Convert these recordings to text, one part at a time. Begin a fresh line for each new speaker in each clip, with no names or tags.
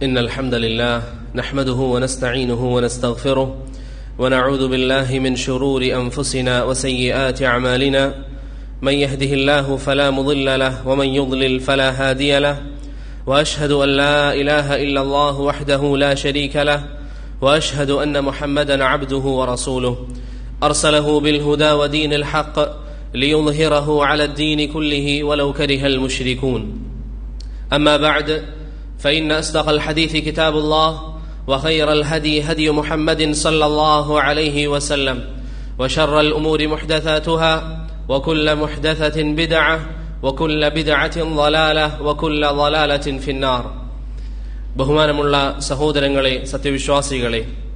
إن الحمد لله نحمده ونستعينه ونستغفره ونعوذ بالله من شرور أنفسنا وسيئات أعمالنا من يهده الله فلا مضل له ومن يضلل فلا هادي له وأشهد أن لا إله إلا الله وحده لا شريك له وأشهد أن محمدا عبده ورسوله أرسله بالهدى ودين الحق ليظهره على الدين كله ولو كره المشركون أما بعد فإن أصدق الحديث كتاب الله وخير الهدي هدي محمد صلى الله عليه وسلم وشر الأمور محدثاتها وكل محدثة بدعة وكل بدعة ضلالة وكل ضلالة في النار ബഹുമാനമുള്ള സഹോദരങ്ങളെ സത്യവിശ്വാസികളെ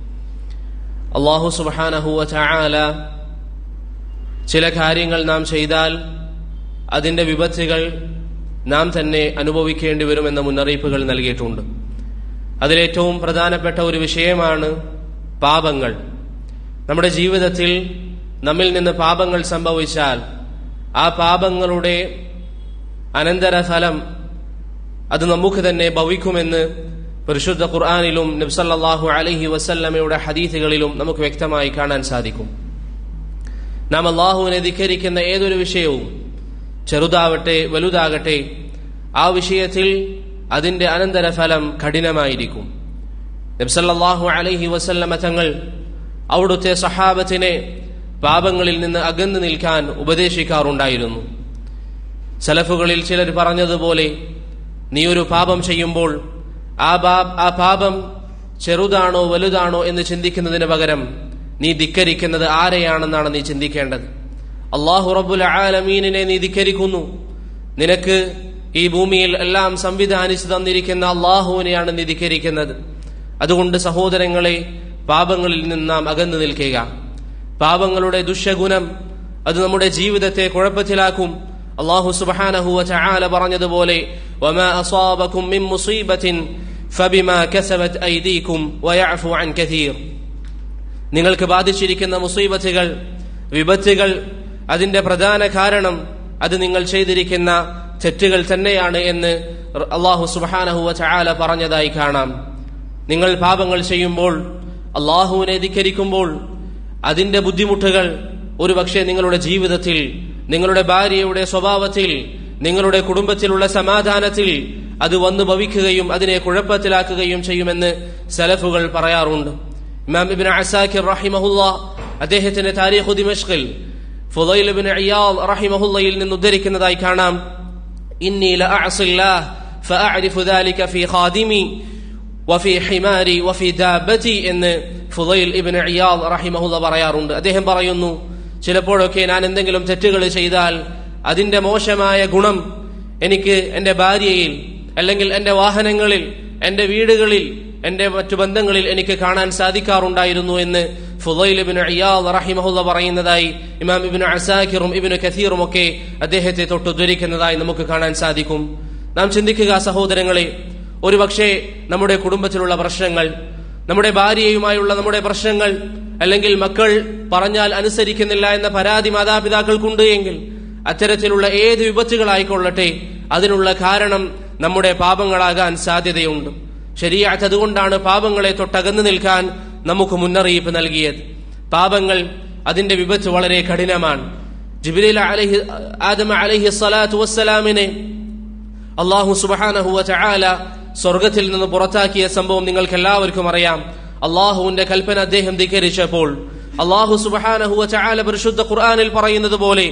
അള്ളാഹു സുബാനഹുവ ചായാല ചില കാര്യങ്ങൾ നാം ചെയ്താൽ അതിന്റെ വിപത്തുകൾ നാം തന്നെ അനുഭവിക്കേണ്ടി വരുമെന്ന മുന്നറിയിപ്പുകൾ നൽകിയിട്ടുണ്ട് അതിലേറ്റവും പ്രധാനപ്പെട്ട ഒരു വിഷയമാണ് പാപങ്ങൾ നമ്മുടെ ജീവിതത്തിൽ നമ്മിൽ നിന്ന് പാപങ്ങൾ സംഭവിച്ചാൽ ആ പാപങ്ങളുടെ അനന്തരഫലം അത് നമുക്ക് തന്നെ ഭവിക്കുമെന്ന് പരിശുദ്ധ ഖുർആാനിലും നബ്സല്ലാഹു അലഹി വസല്ലമയുടെ ഹദീസുകളിലും നമുക്ക് വ്യക്തമായി കാണാൻ സാധിക്കും നാം അള്ളാഹുവിനെ ധിക്കരിക്കുന്ന ഏതൊരു വിഷയവും ചെറുതാവട്ടെ വലുതാകട്ടെ ആ വിഷയത്തിൽ അതിന്റെ അനന്തരഫലം കഠിനമായിരിക്കും നബ്സല്ലാഹു അലഹി വസല്ലമ തങ്ങൾ അവിടുത്തെ സഹാബത്തിനെ പാപങ്ങളിൽ നിന്ന് അകന്നു നിൽക്കാൻ ഉപദേശിക്കാറുണ്ടായിരുന്നു സലഫുകളിൽ ചിലർ പറഞ്ഞതുപോലെ നീ ഒരു പാപം ചെയ്യുമ്പോൾ ആ ആ പാപം ചെറുതാണോ വലുതാണോ എന്ന് ചിന്തിക്കുന്നതിന് പകരം നീ ധിക്കരിക്കുന്നത് ആരെയാണെന്നാണ് നീ ചിന്തിക്കേണ്ടത് അള്ളാഹു റബ്ബുൽ ആലമീനിനെ നീ ധിക്കരിക്കുന്നു നിനക്ക് ഈ ഭൂമിയിൽ എല്ലാം സംവിധാനിച്ചു തന്നിരിക്കുന്ന അള്ളാഹുവിനെയാണ് നീ ധിക്കരിക്കുന്നത് അതുകൊണ്ട് സഹോദരങ്ങളെ പാപങ്ങളിൽ നിന്ന് നാം അകന്നു നിൽക്കുക പാപങ്ങളുടെ ദുഷ്യഗുണം അത് നമ്മുടെ ജീവിതത്തെ കുഴപ്പത്തിലാക്കും അള്ളാഹു സുബാനഹുവ ചാല പറഞ്ഞതുപോലെ وما أصابكم من مصيبة فبما كسبت أيديكم ويعفو عن كثير നിങ്ങൾക്ക് ബാധിച്ചിരിക്കുന്ന മുസീബത്തുകൾ വിപത്തുകൾ അതിന്റെ പ്രധാന കാരണം അത് നിങ്ങൾ ചെയ്തിരിക്കുന്ന തെറ്റുകൾ തന്നെയാണ് എന്ന് അള്ളാഹു സുബാനഹുവ ചാല പറഞ്ഞതായി കാണാം നിങ്ങൾ പാപങ്ങൾ ചെയ്യുമ്പോൾ അള്ളാഹുവിനെ ധിക്കരിക്കുമ്പോൾ അതിന്റെ ബുദ്ധിമുട്ടുകൾ ഒരുപക്ഷെ നിങ്ങളുടെ ജീവിതത്തിൽ നിങ്ങളുടെ ഭാര്യയുടെ സ്വഭാവത്തിൽ നിങ്ങളുടെ കുടുംബത്തിലുള്ള സമാധാനത്തിൽ അത് വന്നു ഭവിക്കുകയും അതിനെ കുഴപ്പത്തിലാക്കുകയും ചെയ്യുമെന്ന് സലഫുകൾ പറയാറുണ്ട് ഇമാം ഇബിൻ അസാക്കിർ റഹിമഹുല്ല അദ്ദേഹത്തിന്റെ താരീഖു ദിമഷ്കിൽ ഫുദൈൽ ഇബ്നു ഇയാദ് റഹിമഹുല്ലയിൽ നിന്ന് ഉദ്ധരിക്കുന്നതായി കാണാം ഇന്നി ലഅസില്ലാഹ് ഫഅഅരിഫു ദാലിക ഫീ ഖാദിമി വഫി ഹിമാരി വഫി ദാബതി എന്ന് ഫുദൈൽ ഇബ്നു ഇയാദ് റഹിമഹുല്ല പറയാറുണ്ട് അദ്ദേഹം പറയുന്നു ചിലപ്പോഴൊക്കെ ഞാൻ എന്തെങ്കിലും തെറ്റുകൾ ചെയ്താൽ അതിന്റെ മോശമായ ഗുണം എനിക്ക് എന്റെ ഭാര്യയിൽ അല്ലെങ്കിൽ എന്റെ വാഹനങ്ങളിൽ എന്റെ വീടുകളിൽ എന്റെ മറ്റു ബന്ധങ്ങളിൽ എനിക്ക് കാണാൻ സാധിക്കാറുണ്ടായിരുന്നു എന്ന് ഫുദൈൽ ഇബിന് അയ്യാദ് റഹിമഹുല്ല പറയുന്നതായി ഇമാം ഇബിന് അസാഖിറും ഇബിന് കഥീറും ഒക്കെ അദ്ദേഹത്തെ തൊട്ടുദ്ധരിക്കുന്നതായി നമുക്ക് കാണാൻ സാധിക്കും നാം ചിന്തിക്കുക സഹോദരങ്ങളെ ഒരുപക്ഷെ നമ്മുടെ കുടുംബത്തിലുള്ള പ്രശ്നങ്ങൾ നമ്മുടെ ഭാര്യയുമായുള്ള നമ്മുടെ പ്രശ്നങ്ങൾ അല്ലെങ്കിൽ മക്കൾ പറഞ്ഞാൽ അനുസരിക്കുന്നില്ല എന്ന പരാതി മാതാപിതാക്കൾക്കുണ്ട് എങ്കിൽ അത്തരത്തിലുള്ള ഏത് വിപത്തുകളായിക്കൊള്ളട്ടെ അതിനുള്ള കാരണം നമ്മുടെ പാപങ്ങളാകാൻ സാധ്യതയുണ്ട് ശരിയാത്ത് അതുകൊണ്ടാണ് പാപങ്ങളെ തൊട്ടകന്നു നിൽക്കാൻ നമുക്ക് മുന്നറിയിപ്പ് നൽകിയത് പാപങ്ങൾ അതിന്റെ വിപത്ത് വളരെ കഠിനമാണ് ജിബിലിൽ അലഹി ആദമ അലഹി സ്വലാത്തു വസ്സലാമിനെ അള്ളാഹു സുബാനഹുവ ചാല സ്വർഗത്തിൽ നിന്ന് പുറത്താക്കിയ സംഭവം നിങ്ങൾക്ക് എല്ലാവർക്കും അറിയാം അള്ളാഹുവിന്റെ കൽപ്പന അദ്ദേഹം ധിക്കരിച്ചപ്പോൾ അള്ളാഹു സുബാനഹുവ ചാല പരിശുദ്ധ ഖുർആനിൽ പറയുന്നത് പോലെ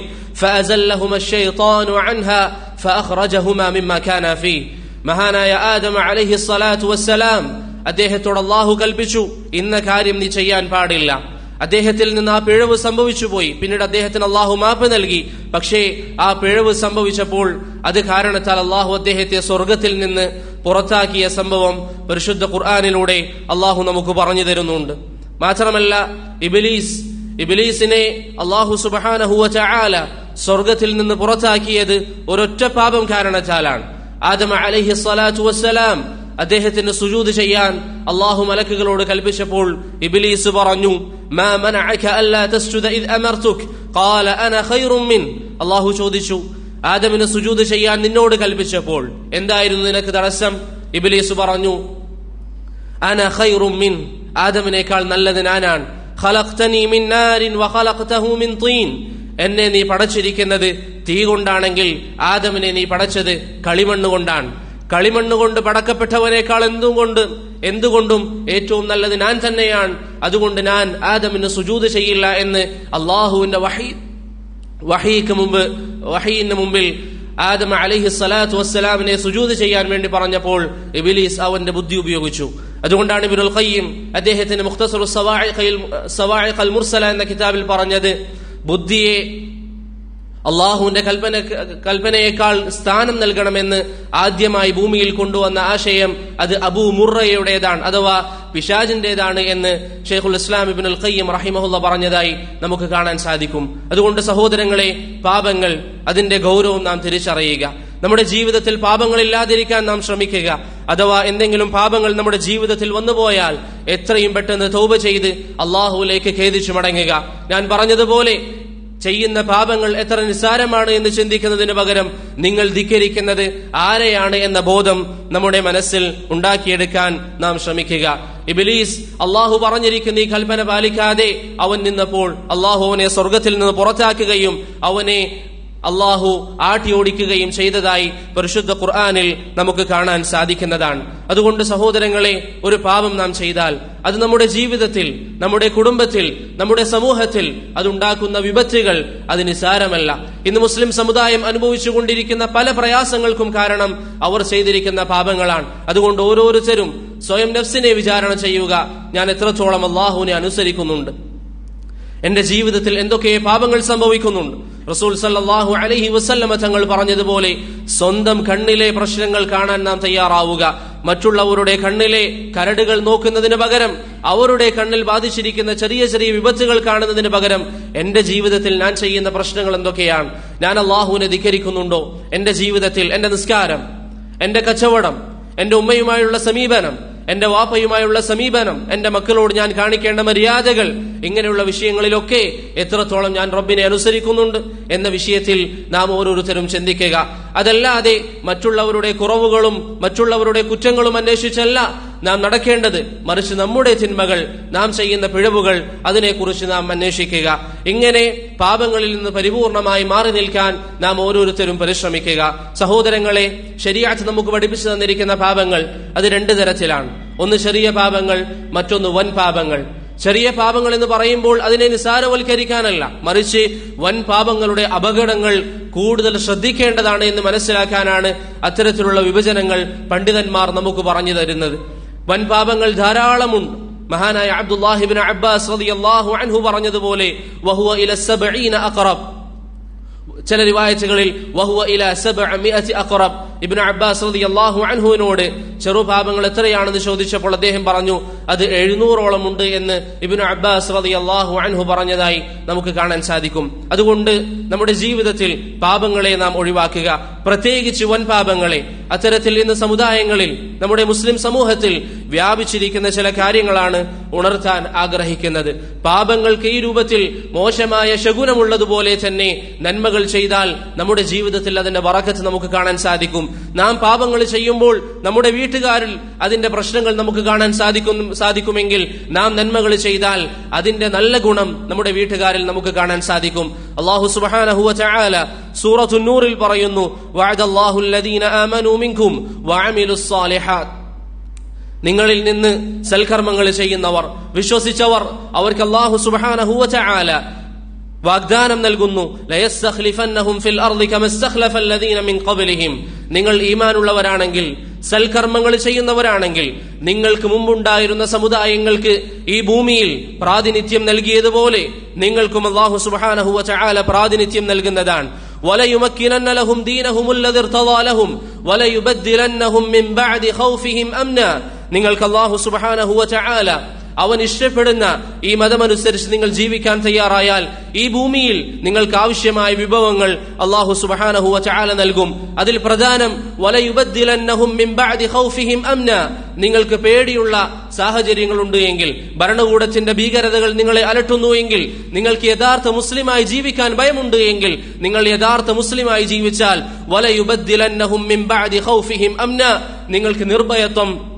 മഹാനായ ആദം അലഹി സ്വലാത്തു വസ്സലാം അദ്ദേഹത്തോട് അള്ളാഹു കൽപ്പിച്ചു ഇന്ന കാര്യം നീ ചെയ്യാൻ പാടില്ല അദ്ദേഹത്തിൽ നിന്ന് ആ പിഴവ് സംഭവിച്ചു പോയി പിന്നീട് അദ്ദേഹത്തിന് അള്ളാഹു മാപ്പ് നൽകി പക്ഷേ ആ പിഴവ് സംഭവിച്ചപ്പോൾ അത് കാരണത്താൽ അള്ളാഹു അദ്ദേഹത്തെ സ്വർഗത്തിൽ നിന്ന് പുറത്താക്കിയ സംഭവം പരിശുദ്ധ ഖുർആാനിലൂടെ അള്ളാഹു നമുക്ക് പറഞ്ഞു തരുന്നുണ്ട് മാത്രമല്ല ഇബിലീസ് ഇബിലീസിനെ അള്ളാഹു സുബാനഹുവ ചാല സ്വർഗത്തിൽ നിന്ന് പുറത്താക്കിയത് ഒരൊറ്റ പാപം കാരണത്താലാണ് ആദമ അലഹി സ്വലാത്തു വസ്സലാം അദ്ദേഹത്തിന് സുജൂത് ചെയ്യാൻ അള്ളാഹു മലക്കുകളോട് കൽപ്പിച്ചപ്പോൾ ഇബിലീസ് പറഞ്ഞു അള്ളാഹു ചോദിച്ചു ആദമിന് സുജൂത് ചെയ്യാൻ നിന്നോട് കൽപ്പിച്ചപ്പോൾ എന്തായിരുന്നു നിനക്ക് തടസ്സം ഇബിലീസ് പറഞ്ഞു അന ഖൈറും മിൻ ആദമിനേക്കാൾ നല്ലത് ഞാനാണ് ഖലഖ്തനി മിൻ നാരിൻ വഖലഖ്തഹു മിൻ തീൻ എന്നെ നീ പടച്ചിരിക്കുന്നത് തീ കൊണ്ടാണെങ്കിൽ ആദമിനെ നീ പടച്ചത് കളിമണ്ണ് കൊണ്ടാണ് കളിമണ്ണ് കൊണ്ട് പടക്കപ്പെട്ടവനേക്കാൾ എന്തുകൊണ്ട് എന്തുകൊണ്ടും ഏറ്റവും നല്ലത് ഞാൻ തന്നെയാണ് അതുകൊണ്ട് ഞാൻ ആദമിന് സുജൂത് ചെയ്യില്ല എന്ന് അള്ളാഹുവിന്റെ വഹി വഹീക്ക് മുമ്പ് വഹീന് മുമ്പിൽ ആദം അലഹി സ്വലാത്തു വസ്സലാമിനെ സുജൂത് ചെയ്യാൻ വേണ്ടി പറഞ്ഞപ്പോൾ ഇബിലീസ് അവന്റെ ബുദ്ധി ഉപയോഗിച്ചു അതുകൊണ്ടാണ് ഇബിനുൽ ഖയ്യിം അദ്ദേഹത്തിന്റെ മുഖ്തസർ സവാഇഖൽ മുർസല എന്ന കിതാബിൽ പറഞ്ഞത് ബുദ്ധിയെ അള്ളാഹുവിന്റെ കൽപ്പന കൽപ്പനയേക്കാൾ സ്ഥാനം നൽകണമെന്ന് ആദ്യമായി ഭൂമിയിൽ കൊണ്ടുവന്ന ആശയം അത് അബൂ മുറയുടേതാണ് അഥവാ പിശാജിന്റേതാണ് എന്ന് ഷെയ്ഖുൽ ഇസ്ലാം ഇബിൻ അൽ ഖയ്യം റഹിമഹുല്ല പറഞ്ഞതായി നമുക്ക് കാണാൻ സാധിക്കും അതുകൊണ്ട് സഹോദരങ്ങളെ പാപങ്ങൾ അതിന്റെ ഗൗരവം നാം തിരിച്ചറിയുക നമ്മുടെ ജീവിതത്തിൽ പാപങ്ങളില്ലാതിരിക്കാൻ നാം ശ്രമിക്കുക അഥവാ എന്തെങ്കിലും പാപങ്ങൾ നമ്മുടെ ജീവിതത്തിൽ വന്നുപോയാൽ എത്രയും പെട്ടെന്ന് തൗബ ചെയ്ത് അള്ളാഹുവിലേക്ക് ഖേദിച്ചു മടങ്ങുക ഞാൻ പറഞ്ഞതുപോലെ ചെയ്യുന്ന പാപങ്ങൾ എത്ര നിസ്സാരമാണ് എന്ന് ചിന്തിക്കുന്നതിന് പകരം നിങ്ങൾ ധിക്കരിക്കുന്നത് ആരെയാണ് എന്ന ബോധം നമ്മുടെ മനസ്സിൽ ഉണ്ടാക്കിയെടുക്കാൻ നാം ശ്രമിക്കുക ഇബിലീസ് അള്ളാഹു പറഞ്ഞിരിക്കുന്ന ഈ കൽപ്പന പാലിക്കാതെ അവൻ നിന്നപ്പോൾ അള്ളാഹു അവനെ സ്വർഗത്തിൽ നിന്ന് പുറത്താക്കുകയും അവനെ അള്ളാഹു ആട്ടി ഓടിക്കുകയും ചെയ്തതായി പരിശുദ്ധ ഖുർആാനിൽ നമുക്ക് കാണാൻ സാധിക്കുന്നതാണ് അതുകൊണ്ട് സഹോദരങ്ങളെ ഒരു പാപം നാം ചെയ്താൽ അത് നമ്മുടെ ജീവിതത്തിൽ നമ്മുടെ കുടുംബത്തിൽ നമ്മുടെ സമൂഹത്തിൽ അതുണ്ടാക്കുന്ന വിപത്തുകൾ അത് നിസാരമല്ല ഇന്ന് മുസ്ലിം സമുദായം അനുഭവിച്ചുകൊണ്ടിരിക്കുന്ന പല പ്രയാസങ്ങൾക്കും കാരണം അവർ ചെയ്തിരിക്കുന്ന പാപങ്ങളാണ് അതുകൊണ്ട് ഓരോരുത്തരും സ്വയം നഫ്സിനെ വിചാരണ ചെയ്യുക ഞാൻ എത്രത്തോളം അള്ളാഹുവിനെ അനുസരിക്കുന്നുണ്ട് എന്റെ ജീവിതത്തിൽ എന്തൊക്കെ പാപങ്ങൾ സംഭവിക്കുന്നുണ്ട് റസൂൽ സല്ലാഹു അലഹി വസല്ലമ തങ്ങൾ പറഞ്ഞതുപോലെ സ്വന്തം കണ്ണിലെ പ്രശ്നങ്ങൾ കാണാൻ നാം തയ്യാറാവുക മറ്റുള്ളവരുടെ കണ്ണിലെ കരടുകൾ നോക്കുന്നതിന് പകരം അവരുടെ കണ്ണിൽ ബാധിച്ചിരിക്കുന്ന ചെറിയ ചെറിയ വിപത്തുകൾ കാണുന്നതിന് പകരം എന്റെ ജീവിതത്തിൽ ഞാൻ ചെയ്യുന്ന പ്രശ്നങ്ങൾ എന്തൊക്കെയാണ് ഞാൻ അള്ളാഹുവിനെ ധിക്കരിക്കുന്നുണ്ടോ എന്റെ ജീവിതത്തിൽ എന്റെ നിസ്കാരം എന്റെ കച്ചവടം എന്റെ ഉമ്മയുമായുള്ള സമീപനം എന്റെ വാപ്പയുമായുള്ള സമീപനം എന്റെ മക്കളോട് ഞാൻ കാണിക്കേണ്ട മര്യാദകൾ ഇങ്ങനെയുള്ള വിഷയങ്ങളിലൊക്കെ എത്രത്തോളം ഞാൻ റബ്ബിനെ അനുസരിക്കുന്നുണ്ട് എന്ന വിഷയത്തിൽ നാം ഓരോരുത്തരും ചിന്തിക്കുക അതല്ലാതെ മറ്റുള്ളവരുടെ കുറവുകളും മറ്റുള്ളവരുടെ കുറ്റങ്ങളും അന്വേഷിച്ചല്ല നാം നടക്കേണ്ടത് മറിച്ച് നമ്മുടെ തിന്മകൾ നാം ചെയ്യുന്ന പിഴവുകൾ അതിനെക്കുറിച്ച് നാം അന്വേഷിക്കുക ഇങ്ങനെ പാപങ്ങളിൽ നിന്ന് പരിപൂർണമായി മാറി നിൽക്കാൻ നാം ഓരോരുത്തരും പരിശ്രമിക്കുക സഹോദരങ്ങളെ ശരിയാറ്റ് നമുക്ക് പഠിപ്പിച്ചു തന്നിരിക്കുന്ന പാപങ്ങൾ അത് രണ്ട് തരത്തിലാണ് ഒന്ന് ചെറിയ പാപങ്ങൾ മറ്റൊന്ന് വൻ പാപങ്ങൾ ചെറിയ പാപങ്ങൾ എന്ന് പറയുമ്പോൾ അതിനെ നിസാരവൽക്കരിക്കാനല്ല മറിച്ച് വൻ പാപങ്ങളുടെ അപകടങ്ങൾ കൂടുതൽ ശ്രദ്ധിക്കേണ്ടതാണ് എന്ന് മനസ്സിലാക്കാനാണ് അത്തരത്തിലുള്ള വിഭജനങ്ങൾ പണ്ഡിതന്മാർ നമുക്ക് പറഞ്ഞു തരുന്നത് വൻ പാപങ്ങൾ ധാരാളമുണ്ട് മഹാനായ അബ്ദുല്ലാഹിബിൻ അബ്ബാസ് റളിയല്ലാഹു അൻഹു പറഞ്ഞതുപോലെ വഹുവ ഇല സബഈന അഖറബ് ചില റിവായത്തുകളിൽ വഹുവ ഇല സബഅമിഅതി അഖറബ് ഇബ്നു അബ്ബാസ് റളിയല്ലാഹു അൻഹുവിനോട് ചെറുപാപങ്ങൾ എത്രയാണെന്ന് ചോദിച്ചപ്പോൾ അദ്ദേഹം പറഞ്ഞു അത് എഴുന്നൂറോളം ഉണ്ട് എന്ന് ഇബ്നു അബ്ബാസ് റളിയല്ലാഹു അൻഹു പറഞ്ഞതായി നമുക്ക് കാണാൻ സാധിക്കും അതുകൊണ്ട് നമ്മുടെ ജീവിതത്തിൽ പാപങ്ങളെ നാം ഒഴിവാക്കുക പ്രത്യേകിച്ച് വൻ പാപങ്ങളെ അത്തരത്തിൽ ഇന്ന് സമുദായങ്ങളിൽ നമ്മുടെ മുസ്ലിം സമൂഹത്തിൽ വ്യാപിച്ചിരിക്കുന്ന ചില കാര്യങ്ങളാണ് ഉണർത്താൻ ആഗ്രഹിക്കുന്നത് പാപങ്ങൾക്ക് ഈ രൂപത്തിൽ മോശമായ ശകുനമുള്ളതുപോലെ തന്നെ നന്മകൾ ചെയ്താൽ നമ്മുടെ ജീവിതത്തിൽ അതിന്റെ വറക്കത്ത് നമുക്ക് കാണാൻ സാധിക്കും നാം പാപങ്ങൾ ചെയ്യുമ്പോൾ നമ്മുടെ വീട്ടുകാരിൽ അതിന്റെ പ്രശ്നങ്ങൾ നമുക്ക് കാണാൻ സാധിക്കും സാധിക്കുമെങ്കിൽ നാം നന്മകൾ ചെയ്താൽ അതിന്റെ നല്ല ഗുണം നമ്മുടെ വീട്ടുകാരിൽ നമുക്ക് കാണാൻ സാധിക്കും അള്ളാഹു സുബാനഹുവ ചായാല സൂറത്തു നൂറിൽ പറയുന്നു വഅദല്ലാഹു അല്ലദീന ആമനൂ മിൻകും വഅമിലുസ് സാലിഹാത്ത് നിങ്ങളിൽ നിന്ന് സൽക്കർമ്മങ്ങൾ ചെയ്യുന്നവർ വിശ്വസിച്ചവർ അവർക്ക് അള്ളാഹു സുബാനഹുവ ചായാല വാഗ്ദാനം നൽകുന്നു ലയസ്തഖ്ലിഫന്നഹും ഫിൽ അർളി കമ ഇസ്തഖ്ലഫ അല്ലദീന മിൻ ഖബ്ലിഹിം നിങ്ങൾ ഈമാനുള്ളവരാണെങ്കിൽ സൽക്കർമ്മങ്ങൾ ചെയ്യുന്നവരാണെങ്കിൽ നിങ്ങൾക്ക് മുമ്പുണ്ടായിരുന്ന സമുദായങ്ങൾക്ക് ഈ ഭൂമിയിൽ പ്രാതിനിധ്യം നൽകിയതുപോലെ നിങ്ങൾക്കും അള്ളാഹു സുബ്ഹാനഹു വതആല പ്രാതിനിധ്യം നൽകുന്നതാണ് وليمكنن لهم دينهم الذي ارتضى لهم وليبدلنهم من بعد خوفهم امنا നിങ്ങൾക്ക് അള്ളാഹു സുബ്ഹാനഹു വതആല അവൻ ഇഷ്ടപ്പെടുന്ന ഈ മതമനുസരിച്ച് നിങ്ങൾ ജീവിക്കാൻ തയ്യാറായാൽ ഈ ഭൂമിയിൽ നിങ്ങൾക്ക് ആവശ്യമായ വിഭവങ്ങൾ അള്ളാഹു സുബഹാനഹുവ ചാല നൽകും അതിൽ പ്രധാനം വലയുബദ്ദിലന്നഹും മിൻ ബഅദി ഖൗഫിഹിം അംന നിങ്ങൾക്ക് പേടിയുള്ള സാഹചര്യങ്ങളുണ്ട് എങ്കിൽ ഭരണകൂടത്തിന്റെ ഭീകരതകൾ നിങ്ങളെ അലട്ടുന്നു എങ്കിൽ നിങ്ങൾക്ക് യഥാർത്ഥ മുസ്ലിമായി ജീവിക്കാൻ ഭയമുണ്ട് എങ്കിൽ നിങ്ങൾ യഥാർത്ഥ മുസ്ലിമായി ജീവിച്ചാൽ വലയുബദ്ദിലന്നഹും മിൻ ബഅദി ഖൗഫിഹിം അംന നിങ്ങൾക്ക് നിർഭയത്വം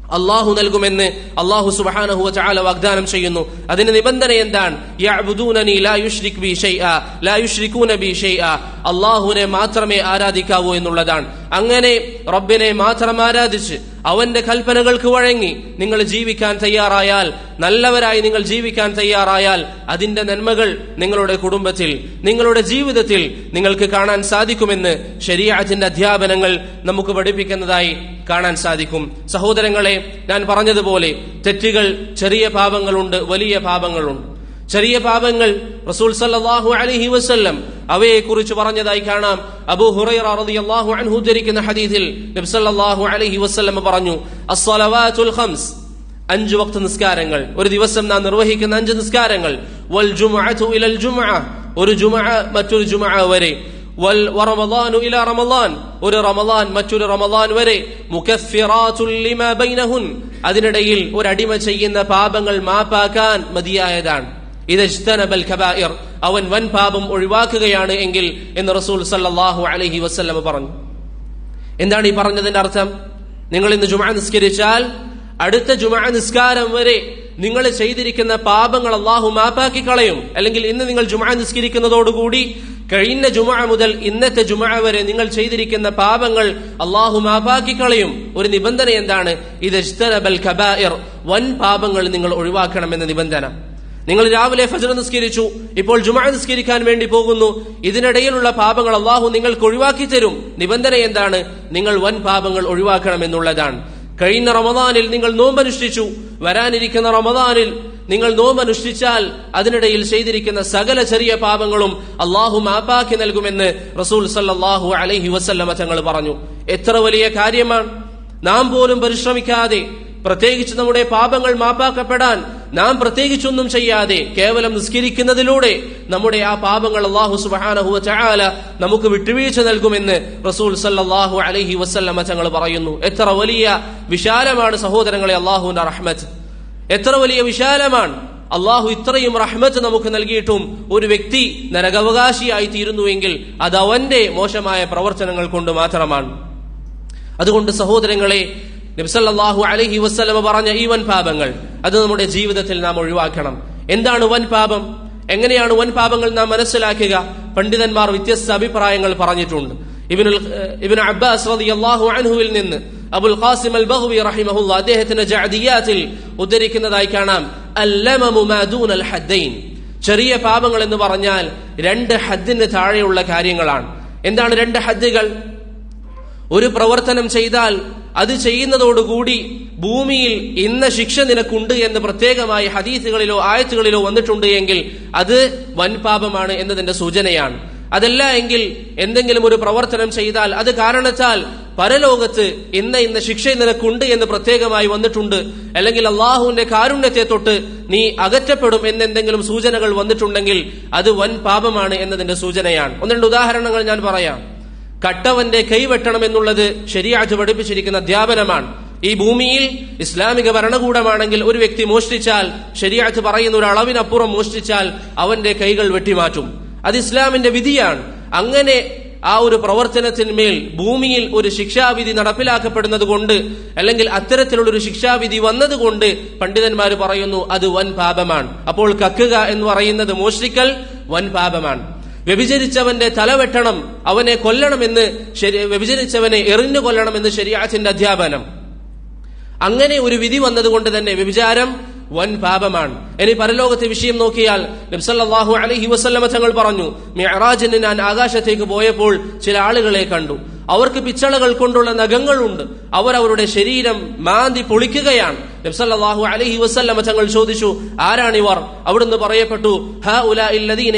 അള്ളാഹു നൽകുമെന്ന് അള്ളാഹു സുബാനഹു ചാല വാഗ്ദാനം ചെയ്യുന്നു അതിന് നിബന്ധന എന്താണ് യഅ്ബുദൂനനി ലാ യുശ്രിക് ബി ഷൈഅ ലാ യുശ്രികൂന ബി ഷൈഅ അള്ളാഹുവിനെ മാത്രമേ ആരാധിക്കാവൂ എന്നുള്ളതാണ് അങ്ങനെ റബ്ബിനെ മാത്രം ആരാധിച്ച് അവന്റെ കൽപ്പനകൾക്ക് വഴങ്ങി നിങ്ങൾ ജീവിക്കാൻ തയ്യാറായാൽ നല്ലവരായി നിങ്ങൾ ജീവിക്കാൻ തയ്യാറായാൽ അതിന്റെ നന്മകൾ നിങ്ങളുടെ കുടുംബത്തിൽ നിങ്ങളുടെ ജീവിതത്തിൽ നിങ്ങൾക്ക് കാണാൻ സാധിക്കുമെന്ന് ശരീഅത്തിന്റെ അധ്യാപനങ്ങൾ നമുക്ക് പഠിപ്പിക്കുന്നതായി കാണാൻ സാധിക്കും സഹോദരങ്ങളെ ഞാൻ പറഞ്ഞതുപോലെ തെറ്റുകൾ ചെറിയ പാപങ്ങളുണ്ട് വലിയ പാപങ്ങളുണ്ട് ചെറിയ പാപങ്ങൾ റസൂൽ സല്ലല്ലാഹു അലൈഹി വസല്ലം അവയെ കുറിച്ച് പറഞ്ഞതായി കാണാം അബൂ ഹുറൈറ റളിയല്ലാഹു അൻഹു ഉദ്ധരിക്കുന്ന ഹദീസിൽ നബി സല്ലല്ലാഹു അലൈഹി വസല്ലം പറഞ്ഞു അസ്സലവാത്തുൽ ഖംസ് അഞ്ച് വക്ത നിസ്കാരങ്ങൾ ഒരു ദിവസം നാം നിർവഹിക്കുന്ന അഞ്ച് നിസ്കാരങ്ങൾ വൽ ജുമുഅതു ഇലൽ ജുമുഅ ഒരു ജുമുഅ മറ്റൊരു ജുമുഅ വരെ വൽ വറമളാനു ഇല റമളാൻ ഒരു റമളാൻ മറ്റൊരു റമളാൻ വരെ മുകഫിറാത്തുൽ ലിമാ ബൈനഹുൻ അതിനിടയിൽ ഒരു അടിമ ചെയ്യുന്ന പാപങ്ങൾ മാപ്പാക്കാൻ മതിയായതാണ് ഇതജ്തനബൽ കബായിർ അവൻ വൻ പാപം ഒഴിവാക്കുകയാണ് എങ്കിൽ എന്ന് റസൂൽ സല്ലല്ലാഹു അലൈഹി വസല്ലം പറഞ്ഞു എന്താണ് ഈ പറഞ്ഞതിന്റെ അർത്ഥം നിങ്ങൾ ഇന്ന് ജുമ നിസ്കരിച്ചാൽ അടുത്ത ജുമ നിസ്കാരം വരെ നിങ്ങൾ ചെയ്തിരിക്കുന്ന പാപങ്ങൾ അള്ളാഹു മാപ്പാക്കി കളയും അല്ലെങ്കിൽ ഇന്ന് നിങ്ങൾ ജുമ നിസ്കരിക്കുന്നതോടുകൂടി കഴിഞ്ഞ ജുമ മുതൽ ഇന്നത്തെ ജുമ വരെ നിങ്ങൾ ചെയ്തിരിക്കുന്ന പാപങ്ങൾ അള്ളാഹു മാപ്പാക്കി കളയും ഒരു നിബന്ധന എന്താണ് ഇത് കബായിർ വൻ പാപങ്ങൾ നിങ്ങൾ ഒഴിവാക്കണമെന്ന നിബന്ധന നിങ്ങൾ രാവിലെ ഫജർ നിസ്കരിച്ചു ഇപ്പോൾ ജുമ നിസ്കരിക്കാൻ വേണ്ടി പോകുന്നു ഇതിനിടയിലുള്ള പാപങ്ങൾ അള്ളാഹു നിങ്ങൾക്ക് ഒഴിവാക്കി തരും നിബന്ധന എന്താണ് നിങ്ങൾ വൻ പാപങ്ങൾ ഒഴിവാക്കണം എന്നുള്ളതാണ് കഴിഞ്ഞ റമദാനിൽ നിങ്ങൾ നോമ്പനുഷ്ഠിച്ചു വരാനിരിക്കുന്ന റമദാനിൽ നിങ്ങൾ നോമ്പനുഷ്ഠിച്ചാൽ അതിനിടയിൽ ചെയ്തിരിക്കുന്ന സകല ചെറിയ പാപങ്ങളും അള്ളാഹു മാപ്പാക്കി നൽകുമെന്ന് റസൂൽ സല്ലാഹു അലൈഹി വസല്ലമ തങ്ങൾ പറഞ്ഞു എത്ര വലിയ കാര്യമാണ് നാം പോലും പരിശ്രമിക്കാതെ പ്രത്യേകിച്ച് നമ്മുടെ പാപങ്ങൾ മാപ്പാക്കപ്പെടാൻ നാം പ്രത്യേകിച്ചൊന്നും ചെയ്യാതെ കേവലം നിസ്കരിക്കുന്നതിലൂടെ നമ്മുടെ ആ പാപങ്ങൾ അള്ളാഹു സുബാനഹുവ ചാല നമുക്ക് വിട്ടുവീഴ്ച നൽകുമെന്ന് റസൂൽ സല്ലാഹു അലഹി വസ്ല്ലമ തങ്ങൾ പറയുന്നു എത്ര വലിയ വിശാലമാണ് സഹോദരങ്ങളെ അള്ളാഹുവിന്റെ റഹ്മത്ത് എത്ര വലിയ വിശാലമാണ് അള്ളാഹു ഇത്രയും റഹ്മത്ത് നമുക്ക് നൽകിയിട്ടും ഒരു വ്യക്തി നരകവകാശിയായി തീരുന്നുവെങ്കിൽ അത് അവന്റെ മോശമായ പ്രവർത്തനങ്ങൾ കൊണ്ട് മാത്രമാണ് അതുകൊണ്ട് സഹോദരങ്ങളെ നബ്സല്ലാഹു അലഹി വസ്ലമ പറഞ്ഞ ഈ വൻ പാപങ്ങൾ അത് നമ്മുടെ ജീവിതത്തിൽ നാം ഒഴിവാക്കണം എന്താണ് വൻ പാപം എങ്ങനെയാണ് വൻ പാപങ്ങൾ നാം മനസ്സിലാക്കുക പണ്ഡിതന്മാർ വ്യത്യസ്ത അഭിപ്രായങ്ങൾ പറഞ്ഞിട്ടുണ്ട് ഇബിനുൽ ഇബിൻ അബ്ബാസ് റളിയല്ലാഹു അൻഹുവിൽ നിന്ന് അബുൽ ഖാസിം അൽ ബഹ്വി റഹിമഹുല്ല അദ്ദേഹത്തിന്റെ ജഅദിയാത്തിൽ ഉദ്ധരിക്കുന്നതായി കാണാം അല്ലമമു മാ ദൂനൽ ഹദ്ദൈൻ ചെറിയ പാപങ്ങൾ എന്ന് പറഞ്ഞാൽ രണ്ട് ഹദ്ദിന് താഴെയുള്ള കാര്യങ്ങളാണ് എന്താണ് രണ്ട് ഹദ്ദുകൾ ഒരു പ്രവർത്തനം ചെയ്താൽ അത് ചെയ്യുന്നതോടുകൂടി ഭൂമിയിൽ ഇന്ന ശിക്ഷ നിനക്കുണ്ട് എന്ന് പ്രത്യേകമായി ഹദീസുകളിലോ ആയത്തുകളിലോ വന്നിട്ടുണ്ട് എങ്കിൽ അത് വൻപാപമാണ് എന്നതിന്റെ സൂചനയാണ് അതല്ല എങ്കിൽ എന്തെങ്കിലും ഒരു പ്രവർത്തനം ചെയ്താൽ അത് കാരണത്താൽ പരലോകത്ത് ഇന്ന ഇന്ന ശിക്ഷ നിനക്കുണ്ട് എന്ന് പ്രത്യേകമായി വന്നിട്ടുണ്ട് അല്ലെങ്കിൽ അള്ളാഹുവിന്റെ കാരുണ്യത്തെ തൊട്ട് നീ അകറ്റപ്പെടും എന്നെന്തെങ്കിലും സൂചനകൾ വന്നിട്ടുണ്ടെങ്കിൽ അത് വൻ പാപമാണ് എന്നതിന്റെ സൂചനയാണ് ഒന്ന് രണ്ട് ഉദാഹരണങ്ങൾ ഞാൻ പറയാം കട്ടവന്റെ കൈവെട്ടണം എന്നുള്ളത് ശരിയാറ്റ് പഠിപ്പിച്ചിരിക്കുന്ന അധ്യാപനമാണ് ഈ ഭൂമിയിൽ ഇസ്ലാമിക ഭരണകൂടമാണെങ്കിൽ ഒരു വ്യക്തി മോഷ്ടിച്ചാൽ ശരിയാറ്റ് പറയുന്ന ഒരു അളവിനപ്പുറം മോഷ്ടിച്ചാൽ അവന്റെ കൈകൾ വെട്ടിമാറ്റും അത് ഇസ്ലാമിന്റെ വിധിയാണ് അങ്ങനെ ആ ഒരു പ്രവർത്തനത്തിന്മേൽ ഭൂമിയിൽ ഒരു ശിക്ഷാവിധി നടപ്പിലാക്കപ്പെടുന്നത് കൊണ്ട് അല്ലെങ്കിൽ അത്തരത്തിലുള്ള ഒരു ശിക്ഷാവിധി വന്നതുകൊണ്ട് പണ്ഡിതന്മാർ പറയുന്നു അത് വൻ പാപമാണ് അപ്പോൾ കക്കുക എന്ന് പറയുന്നത് മോഷ്ടിക്കൽ വൻ പാപമാണ് വ്യഭിചരിച്ചവന്റെ തല വെട്ടണം അവനെ കൊല്ലണമെന്ന് ശരി വ്യഭിചരിച്ചവനെ എറിഞ്ഞു കൊല്ലണമെന്ന് ശരിയാച്ചിന്റെ അധ്യാപനം അങ്ങനെ ഒരു വിധി വന്നതുകൊണ്ട് തന്നെ വ്യഭിചാരം വൻ പാപമാണ് ഇനി പരലോകത്തെ വിഷയം നോക്കിയാൽ നബ്സല്ലാഹു അലഹി വസ്ല്ലമ തങ്ങൾ പറഞ്ഞു മിഅറാജിന് ഞാൻ ആകാശത്തേക്ക് പോയപ്പോൾ ചില ആളുകളെ കണ്ടു അവർക്ക് പിച്ചളകൾ കൊണ്ടുള്ള നഖങ്ങളുണ്ട് അവർ അവരുടെ ശരീരം മാന്തി പൊളിക്കുകയാണ് നബ്സല്ലാഹു അലഹി വസ്ല്ലമ തങ്ങൾ ചോദിച്ചു ആരാണിവർ അവിടുന്ന് പറയപ്പെട്ടു ഹ ഉല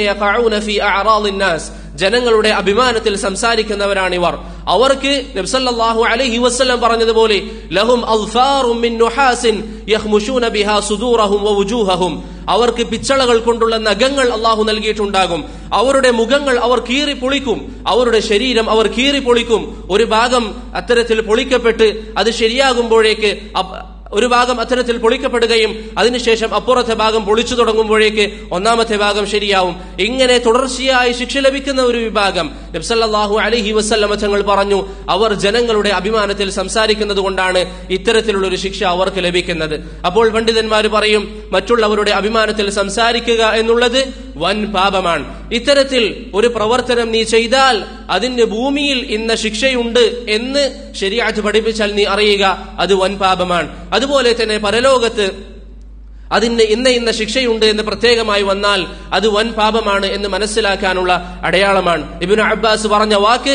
ജനങ്ങളുടെ അഭിമാനത്തിൽ സംസാരിക്കുന്നവരാണിവർ അവർക്ക് നബ്സല്ലാഹു അലഹി വസ്ലം പറഞ്ഞതുപോലെ ലഹും അൽഫാറും മിൻ നുഹാസിൻ യഹ്മുഷൂന ബിഹാ സുദൂറഹും വവുജൂഹഹും അവർക്ക് പിച്ചളകൾ കൊണ്ടുള്ള നഖങ്ങൾ അള്ളാഹു നൽകിയിട്ടുണ്ടാകും അവരുടെ മുഖങ്ങൾ അവർ കീറി പൊളിക്കും അവരുടെ ശരീരം അവർ കീറി പൊളിക്കും ഒരു ഭാഗം അത്തരത്തിൽ പൊളിക്കപ്പെട്ട് അത് ശരിയാകുമ്പോഴേക്ക് ഒരു ഭാഗം അത്തരത്തിൽ പൊളിക്കപ്പെടുകയും അതിനുശേഷം അപ്പുറത്തെ ഭാഗം പൊളിച്ചു തുടങ്ങുമ്പോഴേക്ക് ഒന്നാമത്തെ ഭാഗം ശരിയാവും ഇങ്ങനെ തുടർച്ചയായി ശിക്ഷ ലഭിക്കുന്ന ഒരു വിഭാഗം നബ്സല്ലാഹു അലഹി വസ്ല്ലമ തങ്ങൾ പറഞ്ഞു അവർ ജനങ്ങളുടെ അഭിമാനത്തിൽ സംസാരിക്കുന്നത് കൊണ്ടാണ് ഇത്തരത്തിലുള്ള ഒരു ശിക്ഷ അവർക്ക് ലഭിക്കുന്നത് അപ്പോൾ പണ്ഡിതന്മാർ പറയും മറ്റുള്ളവരുടെ അഭിമാനത്തിൽ സംസാരിക്കുക എന്നുള്ളത് വൻ പാപമാണ് ഇത്തരത്തിൽ ഒരു പ്രവർത്തനം നീ ചെയ്താൽ അതിന് ഭൂമിയിൽ ഇന്ന ശിക്ഷയുണ്ട് എന്ന് ശരിയാറ്റ് പഠിപ്പിച്ചാൽ നീ അറിയുക അത് വൻ പാപമാണ് അതുപോലെ തന്നെ പരലോകത്ത് അതിന് ഇന്ന ഇന്ന ശിക്ഷയുണ്ട് എന്ന് പ്രത്യേകമായി വന്നാൽ അത് വൻ പാപമാണ് എന്ന് മനസ്സിലാക്കാനുള്ള അടയാളമാണ് ഇബിന് അബ്ബാസ് പറഞ്ഞ വാക്ക്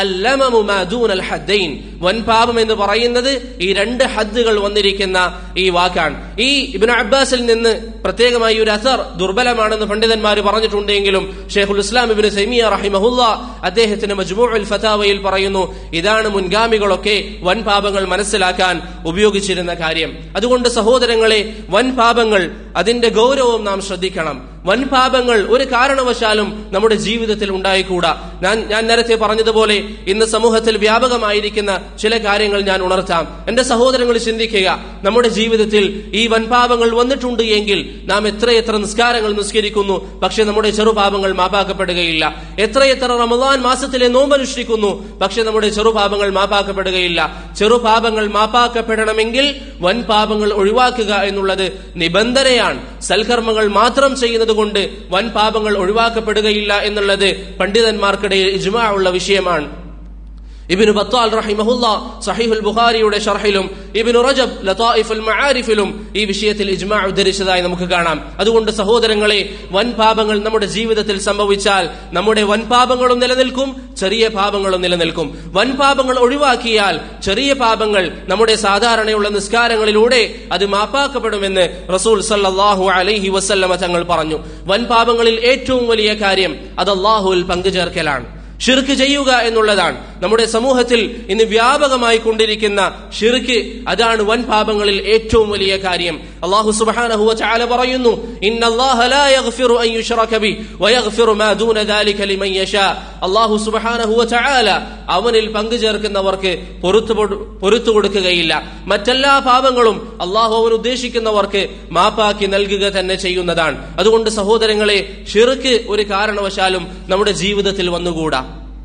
വൻ പാപം എന്ന് പറയുന്നത് ഈ രണ്ട് ഹദ്ദുകൾ വന്നിരിക്കുന്ന ഈ വാക്കാണ് ഈ ഇബിന് അബ്ബാസിൽ നിന്ന് പ്രത്യേകമായി ഒരു അസർ ദുർബലമാണെന്ന് പണ്ഡിതന്മാർ പറഞ്ഞിട്ടുണ്ടെങ്കിലും ഷെയ്ഖുൽ ഇസ്ലാം ഇബിന് സൈമിയ റഹിമഹുല്ല അദ്ദേഹത്തിന് മജ്മുഅൽ ഫതാവയിൽ പറയുന്നു ഇതാണ് മുൻഗാമികളൊക്കെ വൻ പാപങ്ങൾ മനസ്സിലാക്കാൻ ഉപയോഗിച്ചിരുന്ന കാര്യം അതുകൊണ്ട് സഹോദരങ്ങളെ വൻ പാപങ്ങൾ അതിന്റെ ഗൗരവം നാം ശ്രദ്ധിക്കണം വൻ പാപങ്ങൾ ഒരു കാരണവശാലും നമ്മുടെ ജീവിതത്തിൽ ഉണ്ടായിക്കൂടാ ഞാൻ ഞാൻ നേരത്തെ പറഞ്ഞതുപോലെ ഇന്ന് സമൂഹത്തിൽ വ്യാപകമായിരിക്കുന്ന ചില കാര്യങ്ങൾ ഞാൻ ഉണർത്താം എന്റെ സഹോദരങ്ങൾ ചിന്തിക്കുക നമ്മുടെ ജീവിതത്തിൽ ഈ വൻപാപങ്ങൾ വന്നിട്ടുണ്ട് എങ്കിൽ നാം എത്രയെത്ര നിസ്കാരങ്ങൾ നിസ്കരിക്കുന്നു പക്ഷെ നമ്മുടെ ചെറുപാപങ്ങൾ മാപ്പാക്കപ്പെടുകയില്ല എത്രയെത്ര റമദാൻ മാസത്തിലെ നോമ്പനുഷ്ഠിക്കുന്നു പക്ഷെ നമ്മുടെ ചെറുപാപങ്ങൾ മാപ്പാക്കപ്പെടുകയില്ല ചെറുപാപങ്ങൾ മാപ്പാക്കപ്പെടണമെങ്കിൽ വൻ പാപങ്ങൾ ഒഴിവാക്കുക എന്നുള്ളത് നിബന്ധനയാണ് സൽക്കർമ്മങ്ങൾ മാത്രം ചെയ്യുന്നത് കൊണ്ട് വൻ പാപങ്ങൾ ഒഴിവാക്കപ്പെടുകയില്ല എന്നുള്ളത് പണ്ഡിതന്മാർക്കിടയിൽ ഇജ്മാ ഉള്ള വിഷയമാണ് ഇബിനു ബത്താൽ റഹിമഹുല്ല സഹീഹുൽ ബുഖാരിയുടെ ഷർഹിലും ഇബിനു റജബ് ലതായിഫുൽ മആരിഫിലും ഈ വിഷയത്തിൽ ഇജ്മാ ഉദ്ധരിച്ചതായി നമുക്ക് കാണാം അതുകൊണ്ട് സഹോദരങ്ങളെ വൻ പാപങ്ങൾ നമ്മുടെ ജീവിതത്തിൽ സംഭവിച്ചാൽ നമ്മുടെ വൻ പാപങ്ങളും നിലനിൽക്കും ചെറിയ പാപങ്ങളും നിലനിൽക്കും വൻ പാപങ്ങൾ ഒഴിവാക്കിയാൽ ചെറിയ പാപങ്ങൾ നമ്മുടെ സാധാരണയുള്ള നിസ്കാരങ്ങളിലൂടെ അത് മാപ്പാക്കപ്പെടുമെന്ന് റസൂൽ സല്ലാഹു അലൈഹി വസല്ലമ തങ്ങൾ പറഞ്ഞു വൻ പാപങ്ങളിൽ ഏറ്റവും വലിയ കാര്യം അത് അള്ളാഹുവിൽ പങ്കുചേർക്കലാണ് ഷിർക്ക് ചെയ്യുക എന്നുള്ളതാണ് നമ്മുടെ സമൂഹത്തിൽ ഇന്ന് വ്യാപകമായി കൊണ്ടിരിക്കുന്ന ഷിർക്ക് അതാണ് വൻ പാപങ്ങളിൽ ഏറ്റവും വലിയ കാര്യം അള്ളാഹു സുബ്ഹാനഹു വതആല പറയുന്നു ഇന്നല്ലാഹ ലാ യഗ്ഫിറു അൻ യുശ്റക ബി വയഗ്ഫിറു മാ ദൂന ദാലിക ലിമൻ യശാ അള്ളാഹു സുബ്ഹാനഹു വതആല അവനിൽ പങ്കു ചേർക്കുന്നവർക്ക് പൊറുത്തു പൊറുത്തു കൊടുക്കുകയില്ല മറ്റെല്ലാ പാപങ്ങളും അള്ളാഹു അവൻ ഉദ്ദേശിക്കുന്നവർക്ക് മാപ്പാക്കി നൽകുക തന്നെ ചെയ്യുന്നതാണ് അതുകൊണ്ട് സഹോദരങ്ങളെ ഷിർക്ക് ഒരു കാരണവശാലും നമ്മുടെ ജീവിതത്തിൽ വന്നുകൂടാ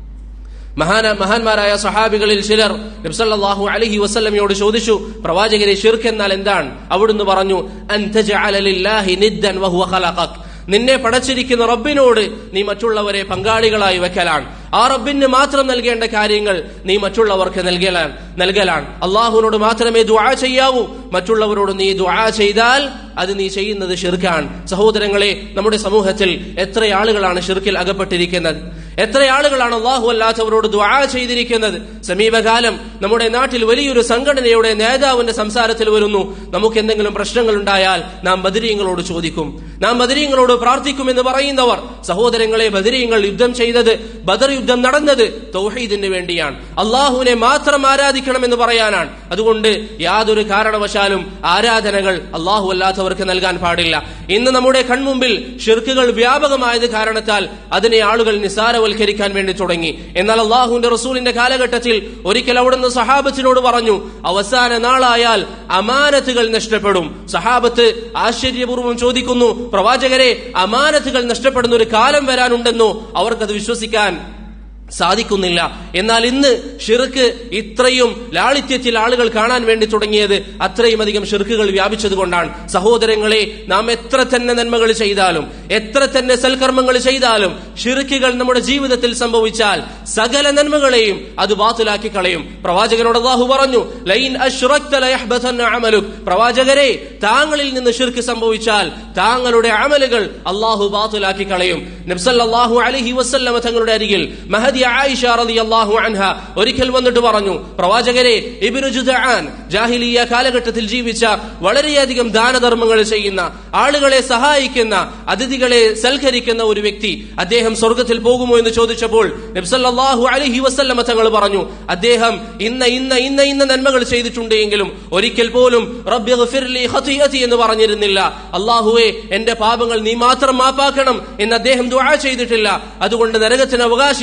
മഹാന മഹാന്മാരായ സഹാബികളിൽ ചിലർ നബ്സല്ലാഹു അലഹി വസ്ല്ലമയോട് ചോദിച്ചു പ്രവാചകരെ ഷിർക്ക് എന്നാൽ എന്താണ് അവിടുന്ന് പറഞ്ഞു നിന്നെ പടച്ചിരിക്കുന്ന റബ്ബിനോട് നീ മറ്റുള്ളവരെ പങ്കാളികളായി വെക്കലാണ് ആ റബ്ബിന് മാത്രം നൽകേണ്ട കാര്യങ്ങൾ നീ മറ്റുള്ളവർക്ക് നൽകലാണ് നൽകലാണ് അള്ളാഹുവിനോട് മാത്രമേ ദുആ ചെയ്യാവൂ മറ്റുള്ളവരോട് നീ ദുആ ചെയ്താൽ അത് നീ ചെയ്യുന്നത് ഷിർക്കാണ് സഹോദരങ്ങളെ നമ്മുടെ സമൂഹത്തിൽ എത്ര ആളുകളാണ് ഷിർക്കിൽ അകപ്പെട്ടിരിക്കുന്നത് എത്ര ആളുകളാണ് അള്ളാഹു അല്ലാത്തവരോട് ദുആ ചെയ്തിരിക്കുന്നത് സമീപകാലം നമ്മുടെ നാട്ടിൽ വലിയൊരു സംഘടനയുടെ നേതാവിന്റെ സംസാരത്തിൽ വരുന്നു നമുക്ക് എന്തെങ്കിലും പ്രശ്നങ്ങൾ ഉണ്ടായാൽ നാം ബദരീങ്ങളോട് ചോദിക്കും നാം ബദരീങ്ങളോട് പ്രാർത്ഥിക്കുമെന്ന് പറയുന്നവർ സഹോദരങ്ങളെ ബദരീങ്ങൾ യുദ്ധം ചെയ്തത് ബദർ യുദ്ധം നടന്നത് തൗഹീദിന് വേണ്ടിയാണ് അള്ളാഹുവിനെ മാത്രം ആരാധിക്കണമെന്ന് പറയാനാണ് അതുകൊണ്ട് യാതൊരു കാരണവശാലും ആരാധനകൾ അള്ളാഹു അല്ലാത്തവർക്ക് നൽകാൻ പാടില്ല ഇന്ന് നമ്മുടെ കൺമുമ്പിൽ ഷിർക്കുകൾ വ്യാപകമായത് കാരണത്താൽ അതിനെ ആളുകൾ നിസാരവൽക്കരിക്കാൻ വേണ്ടി തുടങ്ങി എന്നാൽ അള്ളാഹുവിന്റെ റസൂലിന്റെ കാലഘട്ടത്തിൽ ഒരിക്കൽ അവിടുന്ന് സഹാബത്തിനോട് പറഞ്ഞു അവസാന നാളായാൽ അമാനത്തുകൾ നഷ്ടപ്പെടും സഹാബത്ത് ആശ്ചര്യപൂർവ്വം ചോദിക്കുന്നു പ്രവാചകരെ അമാനത്തുകൾ നഷ്ടപ്പെടുന്ന ഒരു കാലം വരാനുണ്ടെന്നോ അവർക്കത് വിശ്വസിക്കാൻ സാധിക്കുന്നില്ല എന്നാൽ ഇന്ന് ഷിർക്ക് ഇത്രയും ലാളിത്യത്തിൽ ആളുകൾ കാണാൻ വേണ്ടി തുടങ്ങിയത് അത്രയും അധികം ഷിർക്കുകൾ വ്യാപിച്ചതുകൊണ്ടാണ് സഹോദരങ്ങളെ നാം എത്ര തന്നെ നന്മകൾ ചെയ്താലും എത്ര തന്നെ സൽക്കർമ്മങ്ങൾ ചെയ്താലും ഷിർക്കുകൾ നമ്മുടെ ജീവിതത്തിൽ സംഭവിച്ചാൽ സകല നന്മകളെയും അത് ബാത്തിലാക്കി കളയും പ്രവാചകനോട് അള്ളാഹു പറഞ്ഞു ലൈൻ അമലുക് പ്രവാചകരെ താങ്കളിൽ നിന്ന് ഷിർക്ക് സംഭവിച്ചാൽ താങ്കളുടെ അമലുകൾ അള്ളാഹു ബാത്തിലാക്കി കളയും നബ്സല്ലാഹു അലഹി വസ്ല്ലമ തങ്ങളുടെ അരികിൽ മഹദി ആയിഷ റളിയല്ലാഹു അൻഹ ഒരിക്കൽ വന്നിട്ട് പറഞ്ഞു പ്രവാചകരെ ഇബ്നു ജുദആൻ ജാഹിലിയ കാലഘട്ടത്തിൽ ജീവിച്ച വളരെയധികം ദാനധർമ്മങ്ങൾ ചെയ്യുന്ന ആളുകളെ സഹായിക്കുന്ന അതിഥികളെ സൽക്കരിക്കുന്ന ഒരു വ്യക്തി അദ്ദേഹം സ്വർഗത്തിൽ പോകുമോ എന്ന് ചോദിച്ചപ്പോൾ നബ്സല്ലാഹു അലഹി വസല്ലമ തങ്ങൾ പറഞ്ഞു അദ്ദേഹം ഇന്ന ഇന്ന ഇന്ന ഇന്ന നന്മകൾ ചെയ്തിട്ടുണ്ടെങ്കിലും ഒരിക്കൽ പോലും റബ്ബി ഗഫിർലി ഖതിയതി എന്ന് പറഞ്ഞിരുന്നില്ല അള്ളാഹുവെ എന്റെ പാപങ്ങൾ നീ മാത്രം മാപ്പാക്കണം എന്ന് അദ്ദേഹം ദുആ ചെയ്തിട്ടില്ല അതുകൊണ്ട് നരകത്തിന് അവകാശിയാണെന്ന്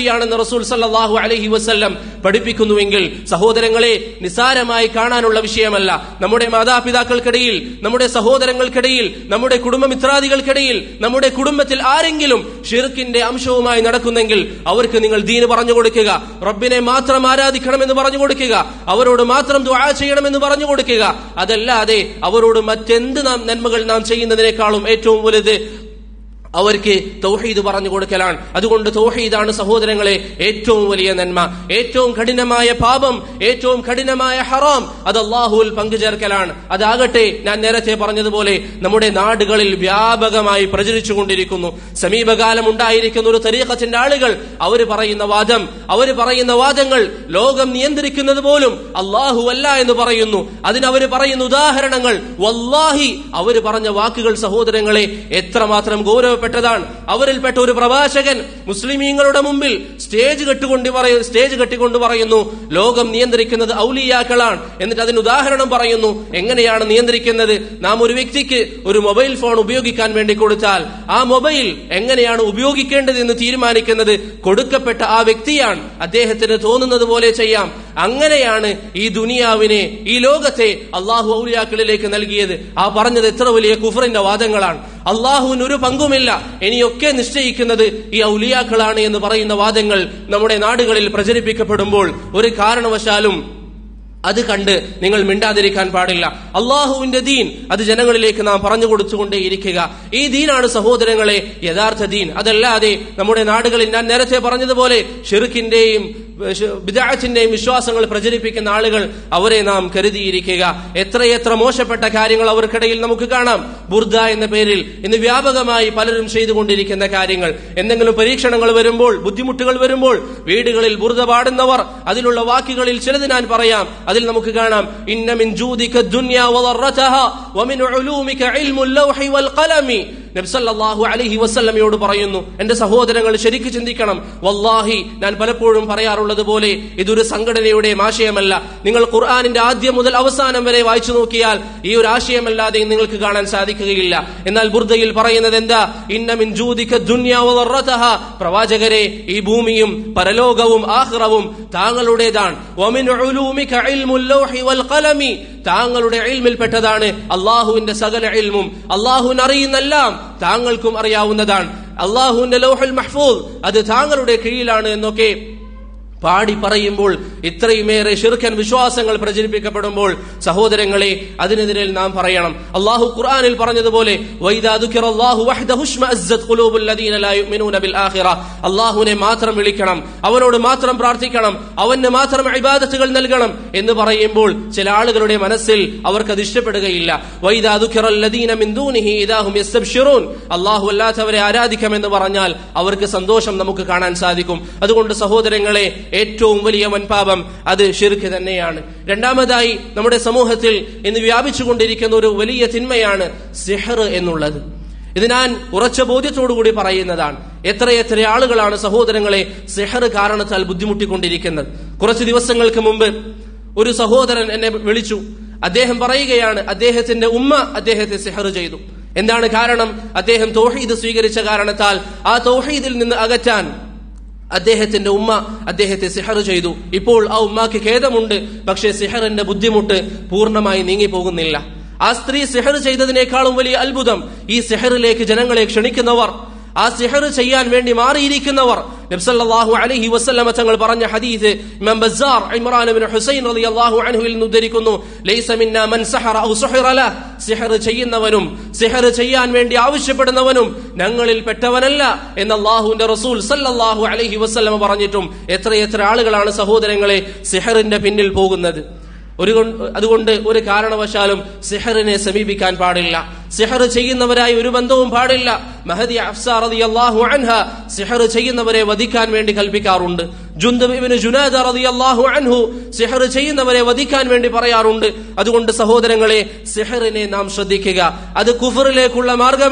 റസൂൽ സല്ലല്ലാഹു അലൈഹി വസല്ലം പഠിപ്പിക്കുന്നുവെങ്കിൽ സഹോദരങ്ങളെ നിസാരമായി കാണാനുള്ള വിഷയമല്ല നമ്മുടെ മാതാപിതാക്കൾക്കിടയിൽ നമ്മുടെ സഹോദരങ്ങൾക്കിടയിൽ നമ്മുടെ കുടുംബമിത്രാദികൾക്കിടയിൽ നമ്മുടെ കുടുംബത്തിൽ ആരെങ്കിലും ഷിർക്കിന്റെ അംശവുമായി നടക്കുന്നെങ്കിൽ അവർക്ക് നിങ്ങൾ ദീന് പറഞ്ഞു കൊടുക്കുക റബ്ബിനെ മാത്രം ആരാധിക്കണമെന്ന് പറഞ്ഞു കൊടുക്കുക അവരോട് മാത്രം ദുആ ചെയ്യണമെന്ന് പറഞ്ഞു കൊടുക്കുക അതല്ലാതെ അവരോട് മറ്റെന്ത് നാം നന്മകൾ നാം ചെയ്യുന്നതിനേക്കാളും ഏറ്റവും വലുത് അവർക്ക് തൗഹീദ് പറഞ്ഞു കൊടുക്കലാണ് അതുകൊണ്ട് തൗഹീദാണ് സഹോദരങ്ങളെ ഏറ്റവും വലിയ നന്മ ഏറ്റവും കഠിനമായ പാപം ഏറ്റവും കഠിനമായ ഹറാം അത് അള്ളാഹുവിൽ പങ്കുചേർക്കലാണ് അതാകട്ടെ ഞാൻ നേരത്തെ പറഞ്ഞതുപോലെ നമ്മുടെ നാടുകളിൽ വ്യാപകമായി പ്രചരിച്ചുകൊണ്ടിരിക്കുന്നു സമീപകാലം ഉണ്ടായിരിക്കുന്ന ഒരു തരീഖത്തിന്റെ ആളുകൾ അവർ പറയുന്ന വാദം അവർ പറയുന്ന വാദങ്ങൾ ലോകം നിയന്ത്രിക്കുന്നത് പോലും അള്ളാഹു അല്ല എന്ന് പറയുന്നു അതിനവർ പറയുന്ന ഉദാഹരണങ്ങൾ വല്ലാഹി അവർ പറഞ്ഞ വാക്കുകൾ സഹോദരങ്ങളെ എത്രമാത്രം ഗൗരവപ്പെട്ടതാണ് അവരിൽപ്പെട്ട ഒരു പ്രവാചകൻ മുസ്ലിമീങ്ങളുടെ മുമ്പിൽ സ്റ്റേജ് കെട്ടുകൊണ്ട് പറയും സ്റ്റേജ് കെട്ടിക്കൊണ്ട് പറയുന്നു ലോകം നിയന്ത്രിക്കുന്നത് ഔലിയാക്കളാണ് എന്നിട്ട് അതിന് ഉദാഹരണം പറയുന്നു എങ്ങനെയാണ് നിയന്ത്രിക്കുന്നത് നാം ഒരു വ്യക്തിക്ക് ഒരു മൊബൈൽ ഫോൺ ഉപയോഗിക്കാൻ വേണ്ടി കൊടുത്താൽ ആ മൊബൈൽ എങ്ങനെയാണ് ഉപയോഗിക്കേണ്ടത് എന്ന് തീരുമാനിക്കുന്നത് കൊടുക്കപ്പെട്ട ആ വ്യക്തിയാണ് അദ്ദേഹത്തിന് തോന്നുന്നത് പോലെ ചെയ്യാം അങ്ങനെയാണ് ഈ ദുനിയാവിനെ ഈ ലോകത്തെ അള്ളാഹു ഔലിയാക്കളിലേക്ക് നൽകിയത് ആ പറഞ്ഞത് എത്ര വലിയ കുഫറിന്റെ വാദങ്ങളാണ് അള്ളാഹുവിന് ഒരു പങ്കുമില്ല ഇനിയൊക്കെ നിശ്ചയിക്കുന്നത് ഈ ഔലിയാക്കളാണ് എന്ന് പറയുന്ന വാദങ്ങൾ നമ്മുടെ നാടുകളിൽ പ്രചരിപ്പിക്കപ്പെടുമ്പോൾ ഒരു കാരണവശാലും അത് കണ്ട് നിങ്ങൾ മിണ്ടാതിരിക്കാൻ പാടില്ല അള്ളാഹുവിന്റെ ദീൻ അത് ജനങ്ങളിലേക്ക് നാം പറഞ്ഞു കൊടുത്തുകൊണ്ടേയിരിക്കുക ഈ ദീനാണ് സഹോദരങ്ങളെ യഥാർത്ഥ ദീൻ അതല്ലാതെ നമ്മുടെ നാടുകളിൽ ഞാൻ നേരത്തെ പറഞ്ഞതുപോലെ ഷെറുക്കിന്റെയും ബിദാച്ചിന്റെയും വിശ്വാസങ്ങൾ പ്രചരിപ്പിക്കുന്ന ആളുകൾ അവരെ നാം കരുതിയിരിക്കുക എത്രയെത്ര മോശപ്പെട്ട കാര്യങ്ങൾ അവർക്കിടയിൽ നമുക്ക് കാണാം ബുർദ എന്ന പേരിൽ ഇന്ന് വ്യാപകമായി പലരും ചെയ്തുകൊണ്ടിരിക്കുന്ന കാര്യങ്ങൾ എന്തെങ്കിലും പരീക്ഷണങ്ങൾ വരുമ്പോൾ ബുദ്ധിമുട്ടുകൾ വരുമ്പോൾ വീടുകളിൽ ബുർദ പാടുന്നവർ അതിലുള്ള വാക്കുകളിൽ ചിലത് ഞാൻ പറയാം അതിൽ നമുക്ക് കാണാം ഇന്ന മിൻ ജൂദിക ദുനിയ വദറതഹ വമിൻ ഉലൂമിക ഇൽമുൽ ലൗഹി വൽ ഖലമി നബി സല്ലല്ലാഹു അലൈഹി വസല്ലമയോട് പറയുന്നു എന്റെ സഹോദരങ്ങൾ ശരിക്ക് ചിന്തിക്കണം വല്ലാഹി ഞാൻ പലപ്പോഴും പറയാറുള്ളത് പോലെ ഇതൊരു സംഘടനയുടെ ആശയമല്ല നിങ്ങൾ ഖുർആാനിന്റെ ആദ്യം മുതൽ അവസാനം വരെ വായിച്ചു നോക്കിയാൽ ഈ ഒരു ആശയമല്ലാതെ നിങ്ങൾക്ക് കാണാൻ സാധിക്കുകയില്ല എന്നാൽ ബുർദയിൽ പറയുന്നത് എന്താ ഇന്ന മിൻ ജൂദിക ദുനിയ വദറതഹ പ്രവാചകരെ ഈ ഭൂമിയും പരലോകവും ആഖിറവും താങ്കളുടേതാണ് വമിൻ ഉലൂമിക ഇൽമുൽ ലൗഹി വൽ ഖലമി താങ്കളുടെ ഇൽമിൽപ്പെട്ടതാണ് അള്ളാഹുവിന്റെ സകല ഇൽമും അള്ളാഹുവിന് അറിയുന്നെല്ലാം താങ്കൾക്കും അറിയാവുന്നതാണ് അള്ളാഹുവിന്റെ ലൗഹുൽ മഹ്ഫൂദ് അത് താങ്കളുടെ കീഴിലാണ് എന്നൊക്കെ പാടി പറയുമ്പോൾ ഇത്രയുമേറെ ഷിർഖൻ വിശ്വാസങ്ങൾ പ്രചരിപ്പിക്കപ്പെടുമ്പോൾ സഹോദരങ്ങളെ അതിനെതിരെ നാം പറയണം അള്ളാഹു ഖുർആനിൽ പറഞ്ഞതുപോലെ അള്ളാഹുവിനെ മാത്രം വിളിക്കണം അവനോട് മാത്രം പ്രാർത്ഥിക്കണം അവന് മാത്രം ഇബാദത്തുകൾ നൽകണം എന്ന് പറയുമ്പോൾ ചില ആളുകളുടെ മനസ്സിൽ അവർക്ക് അത് ഇഷ്ടപ്പെടുകയില്ല അള്ളാഹു അല്ലാത്തവരെ ആരാധിക്കാമെന്ന് പറഞ്ഞാൽ അവർക്ക് സന്തോഷം നമുക്ക് കാണാൻ സാധിക്കും അതുകൊണ്ട് സഹോദരങ്ങളെ ഏറ്റവും വലിയ വൻപാപം അത് ഷിർക്ക് തന്നെയാണ് രണ്ടാമതായി നമ്മുടെ സമൂഹത്തിൽ ഇന്ന് വ്യാപിച്ചുകൊണ്ടിരിക്കുന്ന ഒരു വലിയ തിന്മയാണ് സിഹർ എന്നുള്ളത് ഇത് ഞാൻ ഉറച്ച ബോധ്യത്തോടുകൂടി പറയുന്നതാണ് എത്രയെത്ര ആളുകളാണ് സഹോദരങ്ങളെ സിഹർ കാരണത്താൽ ബുദ്ധിമുട്ടിക്കൊണ്ടിരിക്കുന്നത് കുറച്ച് ദിവസങ്ങൾക്ക് മുമ്പ് ഒരു സഹോദരൻ എന്നെ വിളിച്ചു അദ്ദേഹം പറയുകയാണ് അദ്ദേഹത്തിന്റെ ഉമ്മ അദ്ദേഹത്തെ സിഹർ ചെയ്തു എന്താണ് കാരണം അദ്ദേഹം തൗഹീദ് സ്വീകരിച്ച കാരണത്താൽ ആ തൗഹീദിൽ നിന്ന് അകറ്റാൻ അദ്ദേഹത്തിന്റെ ഉമ്മ അദ്ദേഹത്തെ സിഹർ ചെയ്തു ഇപ്പോൾ ആ ഉമ്മാക്ക് ഖേദമുണ്ട് പക്ഷേ സിഹറിന്റെ ബുദ്ധിമുട്ട് പൂർണ്ണമായി നീങ്ങിപ്പോകുന്നില്ല ആ സ്ത്രീ സിഹർ ചെയ്തതിനേക്കാളും വലിയ അത്ഭുതം ഈ സിഹറിലേക്ക് ജനങ്ങളെ ക്ഷണിക്കുന്നവർ ആ സിഹർ ചെയ്യാൻ വേണ്ടി മാറിയിരിക്കുന്നവർ നബ്സല്ലാഹു അലഹി വസ്ലമ തങ്ങൾ പറഞ്ഞ ഹദീസ് ഇമാം ബസാർ ഇമ്രാൻ ബിൻ ഹുസൈൻ റളിയല്ലാഹു അൻഹുവിൽ നിന്ന് ഉദ്ധരിക്കുന്നു ലൈസ മിന്ന മൻ സഹറ ഔ സുഹിറ ല സിഹർ ചെയ്യുന്നവനും സിഹർ ചെയ്യാൻ വേണ്ടി ആവശ്യപ്പെടുന്നവനും ഞങ്ങളിൽ പെട്ടവനല്ല എന്ന് അള്ളാഹുവിന്റെ റസൂൽ സല്ലല്ലാഹു അലൈഹി വസല്ലമ പറഞ്ഞിട്ടും എത്രയെത്ര ആളുകളാണ് സഹോദരങ്ങളെ സിഹറിന്റെ പിന്നിൽ പോകുന്നത് ഒരു അതുകൊണ്ട് ഒരു കാരണവശാലും സിഹറിനെ സമീപിക്കാൻ പാടില്ല സിഹർ ചെയ്യുന്നവരായി ഒരു ബന്ധവും പാടില്ല മഹദി അഫ്സാർ റളിയല്ലാഹു അൻഹ സിഹർ ചെയ്യുന്നവരെ വധിക്കാൻ വേണ്ടി കൽപ്പിക്കാറുണ്ട് ജുന്ദബ് ഇബ്നു ജുനാദ റളിയല്ലാഹു അൻഹു സിഹർ ചെയ്യുന്നവരെ വധിക്കാൻ വേണ്ടി പറയാറുണ്ട് അതുകൊണ്ട് സഹോദരങ്ങളെ സിഹറിനെ നാം ശ്രദ്ധിക്കുക അത് കുഫറിലേക്കുള്ള മാർഗമാണ്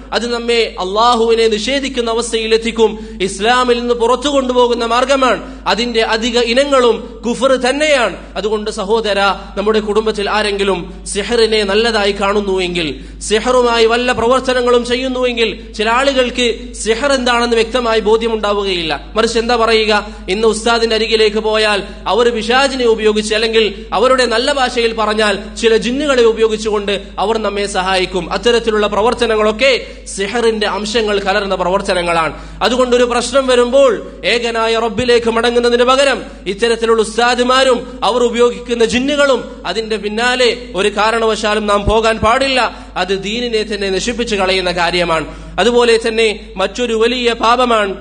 അത് നമ്മെ അള്ളാഹുവിനെ നിഷേധിക്കുന്ന അവസ്ഥയിലെത്തിക്കും ഇസ്ലാമിൽ നിന്ന് പുറത്തു കൊണ്ടുപോകുന്ന മാർഗമാണ് അതിന്റെ അധിക ഇനങ്ങളും കുഫർ തന്നെയാണ് അതുകൊണ്ട് സഹോദര നമ്മുടെ കുടുംബത്തിൽ ആരെങ്കിലും സിഹറിനെ നല്ലതായി കാണുന്നുവെങ്കിൽ സിഹറുമായി വല്ല പ്രവർത്തനങ്ങളും ചെയ്യുന്നുവെങ്കിൽ ചില ആളുകൾക്ക് സിഹർ എന്താണെന്ന് വ്യക്തമായി ബോധ്യമുണ്ടാവുകയില്ല മറിച്ച് എന്താ പറയുക ഇന്ന് ഉസ്താദിന്റെ അരികിലേക്ക് പോയാൽ അവർ പിശാചിനെ ഉപയോഗിച്ച് അല്ലെങ്കിൽ അവരുടെ നല്ല ഭാഷയിൽ പറഞ്ഞാൽ ചില ജിന്നുകളെ ഉപയോഗിച്ചുകൊണ്ട് അവർ നമ്മെ സഹായിക്കും അത്തരത്തിലുള്ള പ്രവർത്തനങ്ങളൊക്കെ സിഹറിന്റെ അംശങ്ങൾ കലർന്ന പ്രവർത്തനങ്ങളാണ് അതുകൊണ്ട് ഒരു പ്രശ്നം വരുമ്പോൾ ഏകനായ റബ്ബിലേക്ക് മടങ്ങുന്നതിന് പകരം ഇത്തരത്തിലുള്ള ഉസ്താദുമാരും അവർ ഉപയോഗിക്കുന്ന ജിന്നുകളും അതിന്റെ പിന്നാലെ ഒരു കാരണവശാലും നാം പോകാൻ പാടില്ല അത് ദീനിനെ തന്നെ നശിപ്പിച്ചു കളയുന്ന കാര്യമാണ് അതുപോലെ തന്നെ മറ്റൊരു വലിയ പാപമാണ്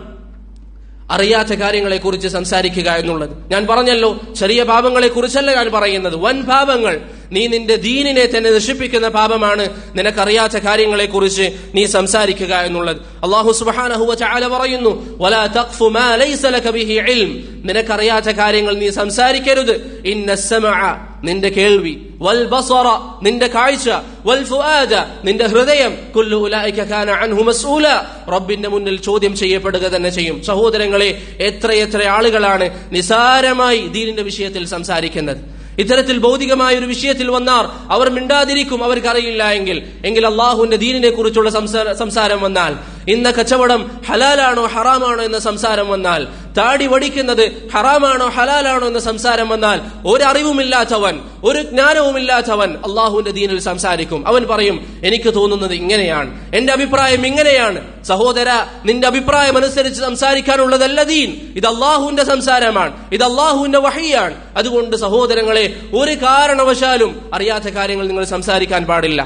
അറിയാത്ത കാര്യങ്ങളെ കുറിച്ച് സംസാരിക്കുക എന്നുള്ളത് ഞാൻ പറഞ്ഞല്ലോ ചെറിയ പാപങ്ങളെ കുറിച്ചല്ല ഞാൻ പറയുന്നത് വൻ പാപങ്ങൾ നീ നിന്റെ ദീനിനെ തന്നെ നശിപ്പിക്കുന്ന പാപമാണ് നിനക്കറിയാത്ത കാര്യങ്ങളെ കുറിച്ച് നീ സംസാരിക്കുക എന്നുള്ളത് അള്ളാഹു സുബാനഹുവ ചാല പറയുന്നു വലാ തഖ്ഫു മാ ലൈസ ലക ബിഹി ഇൽം നിനക്കറിയാത്ത കാര്യങ്ങൾ നീ സംസാരിക്കരുത് ഇന്ന സമഅ നിന്റെ കേൾവി വൽ ബസറ നിന്റെ കാഴ്ച വൽ ഫുആദ നിന്റെ ഹൃദയം കുല്ലു ഉലൈക കാന അൻഹു മസ്ഊല റബ്ബിന്റെ മുന്നിൽ ചോദ്യം ചെയ്യപ്പെടുക തന്നെ ചെയ്യും സഹോദരങ്ങളെ എത്രയെത്ര ആളുകളാണ് നിസാരമായി ദീനിന്റെ വിഷയത്തിൽ സംസാരിക്കുന്നത് ഇത്തരത്തിൽ ഭൗതികമായ ഒരു വിഷയത്തിൽ വന്നാർ അവർ മിണ്ടാതിരിക്കും അവർക്കറിയില്ല എങ്കിൽ എങ്കിൽ അള്ളാഹുവിന്റെ ദീനിനെ കുറിച്ചുള്ള സംസാരം വന്നാൽ ഇന്ന കച്ചവടം ഹലാലാണോ ഹറാമാണോ എന്ന സംസാരം വന്നാൽ താടി വടിക്കുന്നത് ഹറാമാണോ ഹലാലാണോ എന്ന സംസാരം വന്നാൽ ഒരറിവുമില്ലാത്തവൻ ഒരു ജ്ഞാനവുമില്ലാത്തവൻ അള്ളാഹുവിന്റെ ദീനിൽ സംസാരിക്കും അവൻ പറയും എനിക്ക് തോന്നുന്നത് ഇങ്ങനെയാണ് എന്റെ അഭിപ്രായം ഇങ്ങനെയാണ് സഹോദര നിന്റെ അഭിപ്രായം അനുസരിച്ച് സംസാരിക്കാനുള്ളതല്ല ദീൻ ഇത് അള്ളാഹുവിന്റെ സംസാരമാണ് ഇത് അള്ളാഹുവിന്റെ വഹിയാണ് അതുകൊണ്ട് സഹോദരങ്ങളെ ഒരു കാരണവശാലും അറിയാത്ത കാര്യങ്ങൾ നിങ്ങൾ സംസാരിക്കാൻ പാടില്ല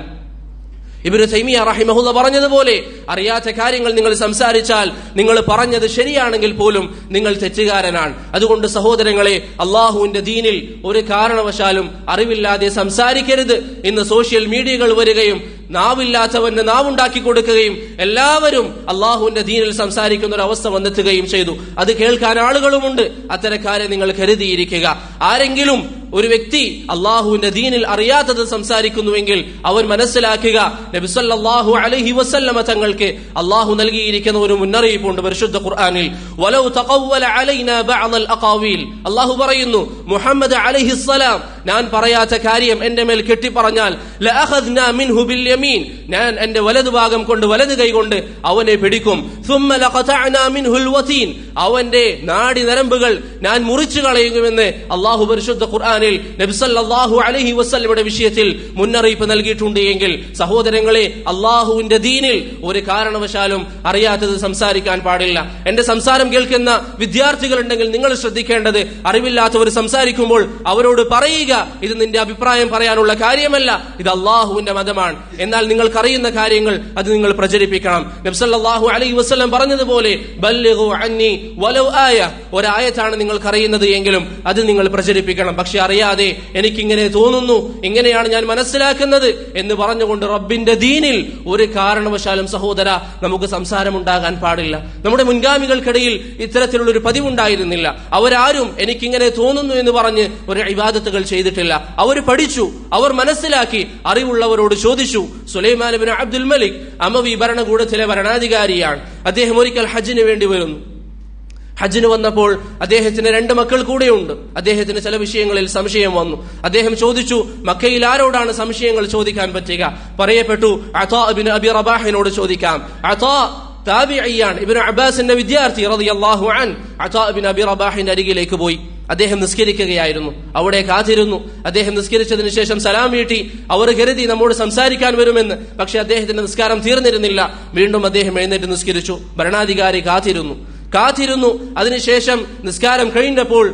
ഇബിന് തൈമിയ റഹിമഹുല്ല പറഞ്ഞതുപോലെ അറിയാത്ത കാര്യങ്ങൾ നിങ്ങൾ സംസാരിച്ചാൽ നിങ്ങൾ പറഞ്ഞത് ശരിയാണെങ്കിൽ പോലും നിങ്ങൾ തെറ്റുകാരനാണ് അതുകൊണ്ട് സഹോദരങ്ങളെ അള്ളാഹുവിന്റെ ദീനിൽ ഒരു കാരണവശാലും അറിവില്ലാതെ സംസാരിക്കരുത് ഇന്ന് സോഷ്യൽ മീഡിയകൾ വരികയും നാവില്ലാത്തവന് നാവുണ്ടാക്കി കൊടുക്കുകയും എല്ലാവരും അള്ളാഹുവിന്റെ ദീനിൽ സംസാരിക്കുന്ന ഒരു അവസ്ഥ വന്നെത്തുകയും ചെയ്തു അത് കേൾക്കാൻ ആളുകളുമുണ്ട് അത്തരക്കാരെ നിങ്ങൾ കരുതിയിരിക്കുക ആരെങ്കിലും ഒരു വ്യക്തി അള്ളാഹുവിന്റെ ദീനിൽ അറിയാത്തത് സംസാരിക്കുന്നുവെങ്കിൽ അവൻ മനസ്സിലാക്കുക നബിസല്ലാഹു അലഹി വസല്ലമ തങ്ങൾക്ക് അള്ളാഹു നൽകിയിരിക്കുന്ന ഒരു മുന്നറിയിപ്പുണ്ട് പരിശുദ്ധ ഖുർആാനിൽ വലൗ തഖവ്വല അലൈന ബഅദൽ അഖാവീൽ അള്ളാഹു പറയുന്നു മുഹമ്മദ് അലൈഹിസ്സലാം ഞാൻ പറയാത്ത കാര്യം എന്റെ മേൽ കെട്ടിപ്പറഞ്ഞാൽ ലഅഖദ്നാ മിൻഹു ബിൽ യമീൻ ഞാൻ എന്റെ വലതുഭാഗം കൊണ്ട് വലത് കൈ കൊണ്ട് അവനെ പിടിക്കും ثم لقطعنا منه الوتين അവന്റെ നാടി നരമ്പുകൾ ഞാൻ മുറിച്ചു കളയുമെന്ന് അള്ളാഹു പരിശുദ്ധ ഖുർആനിൽ നബിസല്ലാഹു അലഹി വസ്ലമയുടെ വിഷയത്തിൽ മുന്നറിയിപ്പ് നൽകിയിട്ടുണ്ട് എങ്കിൽ സഹോദരങ്ങളെ അള്ളാഹുവിന്റെ ദീനിൽ ഒരു കാരണവശാലും അറിയാത്തത് സംസാരിക്കാൻ പാടില്ല എന്റെ സംസാരം കേൾക്കുന്ന വിദ്യാർത്ഥികളുണ്ടെങ്കിൽ നിങ്ങൾ ശ്രദ്ധിക്കേണ്ടത് അറിവില്ലാത്തവർ സംസാരിക്കുമ്പോൾ അവരോട് പറയുക ഇത് നിന്റെ അഭിപ്രായം പറയാനുള്ള കാര്യമല്ല ഇത് അള്ളാഹുവിന്റെ മതമാണ് എന്നാൽ നിങ്ങൾക്കറിയുന്ന കാര്യങ്ങൾ അത് നിങ്ങൾ പ്രചരിപ്പിക്കണം നബ്സല്ലാഹു അലൈഹി വസ്ലം പറഞ്ഞതുപോലെ ബല്ലിഗു അന്നി വലൗ ആയ ഒരായത്താണ് നിങ്ങൾക്കറിയുന്നത് എങ്കിലും അത് നിങ്ങൾ പ്രചരിപ്പിക്കണം പക്ഷെ അറിയാതെ എനിക്കിങ്ങനെ തോന്നുന്നു ഇങ്ങനെയാണ് ഞാൻ മനസ്സിലാക്കുന്നത് എന്ന് പറഞ്ഞുകൊണ്ട് റബ്ബിന്റെ ദീനിൽ ഒരു കാരണവശാലും സഹോദര നമുക്ക് സംസാരമുണ്ടാകാൻ പാടില്ല നമ്മുടെ മുൻഗാമികൾക്കിടയിൽ ഇത്തരത്തിലുള്ള ഒരു പതിവുണ്ടായിരുന്നില്ല അവരാരും എനിക്കിങ്ങനെ തോന്നുന്നു എന്ന് പറഞ്ഞ് ഒരു ഇബാദത്തുകൾ ചെയ്തിട്ടില്ല അവർ പഠിച്ചു അവർ മനസ്സിലാക്കി അറിവുള്ളവരോട് ചോദിച്ചു സുലൈമാൻ ബിൻ അബ്ദുൽ മലിക് അമവി ഭരണകൂടത്തിലെ ഭരണാധികാരിയാണ് അദ്ദേഹം ഒരിക്കൽ ഹജ്ജിന് വേണ്ടി വരുന്നു ഹജ്ജിന് വന്നപ്പോൾ അദ്ദേഹത്തിന് രണ്ട് മക്കൾ കൂടെയുണ്ട് അദ്ദേഹത്തിന് ചില വിഷയങ്ങളിൽ സംശയം വന്നു അദ്ദേഹം ചോദിച്ചു മക്കയിൽ ആരോടാണ് സംശയങ്ങൾ ചോദിക്കാൻ പറ്റുക പറയപ്പെട്ടു അതാ അബിൻ അബി റബാഹിനോട് ചോദിക്കാം അതാ താബിഅയ്യാണ് ഇബ്നു അബ്ബാസിന്റെ വിദ്യാർത്ഥി റളിയല്ലാഹു അൻ അതാ ഇബ്നു അബി റബാഹിന്റെ അരികിലേക്ക് പോയി അദ്ദേഹം നിസ്കരിക്കുകയായിരുന്നു അവിടെ കാത്തിരുന്നു അദ്ദേഹം നിസ്കരിച്ചതിന് ശേഷം സലാം വീട്ടി അവർ കരുതി നമ്മോട് സംസാരിക്കാൻ വരുമെന്ന് പക്ഷെ അദ്ദേഹത്തിന്റെ നിസ്കാരം തീർന്നിരുന്നില്ല വീണ്ടും അദ്ദേഹം എഴുന്നേറ്റ് നിസ്കരിച്ചു ഭരണാധികാരി കാത്തിരുന്നു കാത്തിരുന്നു അതിനുശേഷം നിസ്കാരം കഴിഞ്ഞപ്പോൾ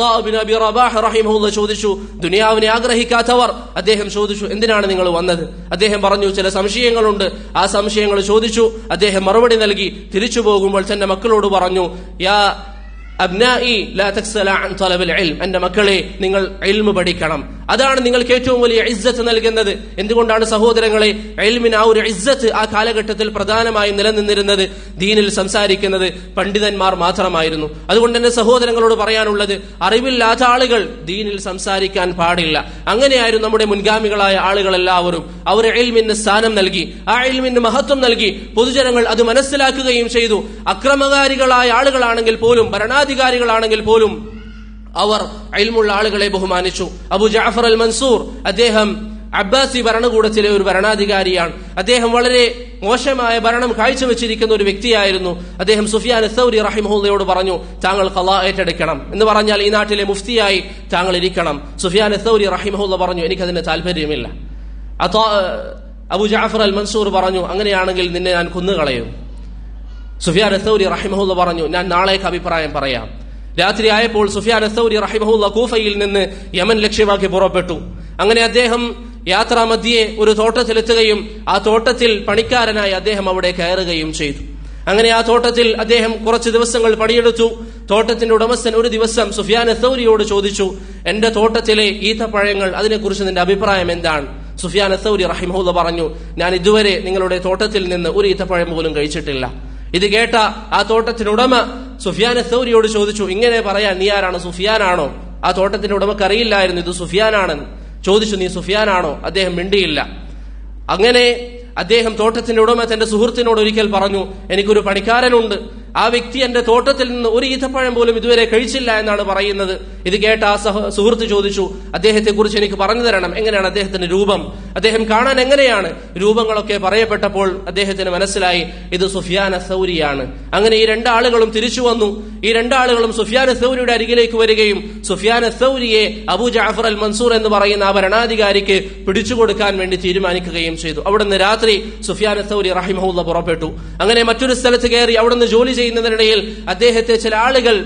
റഹിമുള്ള ചോദിച്ചു ദുനിയാവിനെ ആഗ്രഹിക്കാത്തവർ അദ്ദേഹം ചോദിച്ചു എന്തിനാണ് നിങ്ങൾ വന്നത് അദ്ദേഹം പറഞ്ഞു ചില സംശയങ്ങളുണ്ട് ആ സംശയങ്ങൾ ചോദിച്ചു അദ്ദേഹം മറുപടി നൽകി തിരിച്ചു പോകുമ്പോൾ തന്റെ മക്കളോട് പറഞ്ഞു യാ അബ്നായി ലാ തക്സല അൻ തലബിൽ ഇൽം എന്റെ മക്കളെ നിങ്ങൾ ഇൽമ പഠിക്കണം അതാണ് നിങ്ങൾക്ക് ഏറ്റവും വലിയ ഇസ്സത്ത് നൽകുന്നത് എന്തുകൊണ്ടാണ് സഹോദരങ്ങളെ എൽമിന് ആ ഒരു ഇസ്സത്ത് ആ കാലഘട്ടത്തിൽ പ്രധാനമായി നിലനിന്നിരുന്നത് ദീനിൽ സംസാരിക്കുന്നത് പണ്ഡിതന്മാർ മാത്രമായിരുന്നു അതുകൊണ്ട് തന്നെ സഹോദരങ്ങളോട് പറയാനുള്ളത് അറിവില്ലാത്ത ആളുകൾ ദീനിൽ സംസാരിക്കാൻ പാടില്ല അങ്ങനെയായിരുന്നു നമ്മുടെ മുൻഗാമികളായ ആളുകൾ എല്ലാവരും അവർ എൽമിന് സ്ഥാനം നൽകി ആ എൽമിന് മഹത്വം നൽകി പൊതുജനങ്ങൾ അത് മനസ്സിലാക്കുകയും ചെയ്തു അക്രമകാരികളായ ആളുകളാണെങ്കിൽ പോലും ഭരണാധികാരികളാണെങ്കിൽ പോലും അവർ അയൽമുള്ള ആളുകളെ ബഹുമാനിച്ചു അബു ജാഫർ അൽ മൻസൂർ അദ്ദേഹം അബ്ബാസി ഭരണകൂടത്തിലെ ഒരു ഭരണാധികാരിയാണ് അദ്ദേഹം വളരെ മോശമായ ഭരണം കാഴ്ചവെച്ചിരിക്കുന്ന ഒരു വ്യക്തിയായിരുന്നു അദ്ദേഹം സുഫിയാൻ സൗരി റഹിമഹുല്ലയോട് പറഞ്ഞു താങ്കൾ കലാ ഏറ്റെടുക്കണം എന്ന് പറഞ്ഞാൽ ഈ നാട്ടിലെ മുഫ്തിയായി താങ്കൾ ഇരിക്കണം സുഫിയാൻ സൗരി റഹിമഹുല്ല പറഞ്ഞു എനിക്കതിന് താല്പര്യമില്ല അതോ അബു ജാഫർ അൽ മൻസൂർ പറഞ്ഞു അങ്ങനെയാണെങ്കിൽ നിന്നെ ഞാൻ കൊന്നുകളയും സുഫിയാൻ സൗരി റഹിമഹുല്ല പറഞ്ഞു ഞാൻ നാളേക്ക് അഭിപ്രായം പറയാം രാത്രി ആയപ്പോൾ സുഫിയാൻ അസൗരി റഹിമഹുല്ല കൂഫയിൽ നിന്ന് യമൻ ലക്ഷ്യമാക്കി പുറപ്പെട്ടു അങ്ങനെ അദ്ദേഹം യാത്രാമധ്യേ ഒരു തോട്ടത്തിലെത്തുകയും ആ തോട്ടത്തിൽ പണിക്കാരനായി അദ്ദേഹം അവിടെ കയറുകയും ചെയ്തു അങ്ങനെ ആ തോട്ടത്തിൽ അദ്ദേഹം കുറച്ച് ദിവസങ്ങൾ പണിയെടുത്തു തോട്ടത്തിന്റെ ഉടമസ്ഥൻ ഒരു ദിവസം സുഫിയാൻ അസൗരിയോട് ചോദിച്ചു എന്റെ തോട്ടത്തിലെ ഈത്തപ്പഴങ്ങൾ അതിനെക്കുറിച്ച് നിന്റെ അഭിപ്രായം എന്താണ് സുഫിയാൻ അസൗരി റഹിമഹുല്ല പറഞ്ഞു ഞാൻ ഇതുവരെ നിങ്ങളുടെ തോട്ടത്തിൽ നിന്ന് ഒരു ഈത്തപ്പഴം പോലും കഴിച്ചിട്ടില്ല ഇത് കേട്ട ആ തോട്ടത്തിനുടമ സുഫിയാൻ സൗരിയോട് ചോദിച്ചു ഇങ്ങനെ പറയാൻ നീ ആരാണ് സുഫിയാനാണോ ആ തോട്ടത്തിന്റെ ഉടമക്ക് അറിയില്ലായിരുന്നു ഇത് സുഫിയാനാണെന്ന് ചോദിച്ചു നീ സുഫിയാനാണോ അദ്ദേഹം മിണ്ടിയില്ല അങ്ങനെ അദ്ദേഹം തോട്ടത്തിന്റെ ഉടമ തന്റെ സുഹൃത്തിനോട് ഒരിക്കൽ പറഞ്ഞു എനിക്കൊരു പണിക്കാരനുണ്ട് ആ വ്യക്തി എന്റെ തോട്ടത്തിൽ നിന്ന് ഒരു ഈത്തപ്പഴം പോലും ഇതുവരെ കഴിച്ചില്ല എന്നാണ് പറയുന്നത് ഇത് കേട്ട ആ സഹ സുഹൃത്ത് ചോദിച്ചു അദ്ദേഹത്തെ കുറിച്ച് എനിക്ക് പറഞ്ഞു തരണം എങ്ങനെയാണ് അദ്ദേഹത്തിന്റെ രൂപം അദ്ദേഹം കാണാൻ എങ്ങനെയാണ് രൂപങ്ങളൊക്കെ പറയപ്പെട്ടപ്പോൾ അദ്ദേഹത്തിന് മനസ്സിലായി ഇത് സുഫിയാൻ സൗരിയാണ് അങ്ങനെ ഈ രണ്ടാളുകളും തിരിച്ചു വന്നു ഈ രണ്ടാളുകളും സുഫിയാൻ സൗരിയുടെ അരികിലേക്ക് വരികയും സുഫിയാൻ സൗരിയെ അബു ജാഫർ അൽ മൻസൂർ എന്ന് പറയുന്ന ആ ഭരണാധികാരിക്ക് പിടിച്ചുകൊടുക്കാൻ വേണ്ടി തീരുമാനിക്കുകയും ചെയ്തു അവിടുന്ന് രാത്രി സുഫിയാൻ സൗരി റഹിമഹുല്ല പുറപ്പെട്ടു അങ്ങനെ മറ്റൊരു സ്ഥലത്ത് കയറി അവിടുന്ന് ജോലി ചെയ്യുന്നതിനിടയിൽ അദ്ദേഹത്തെ ചില ആളുകൾ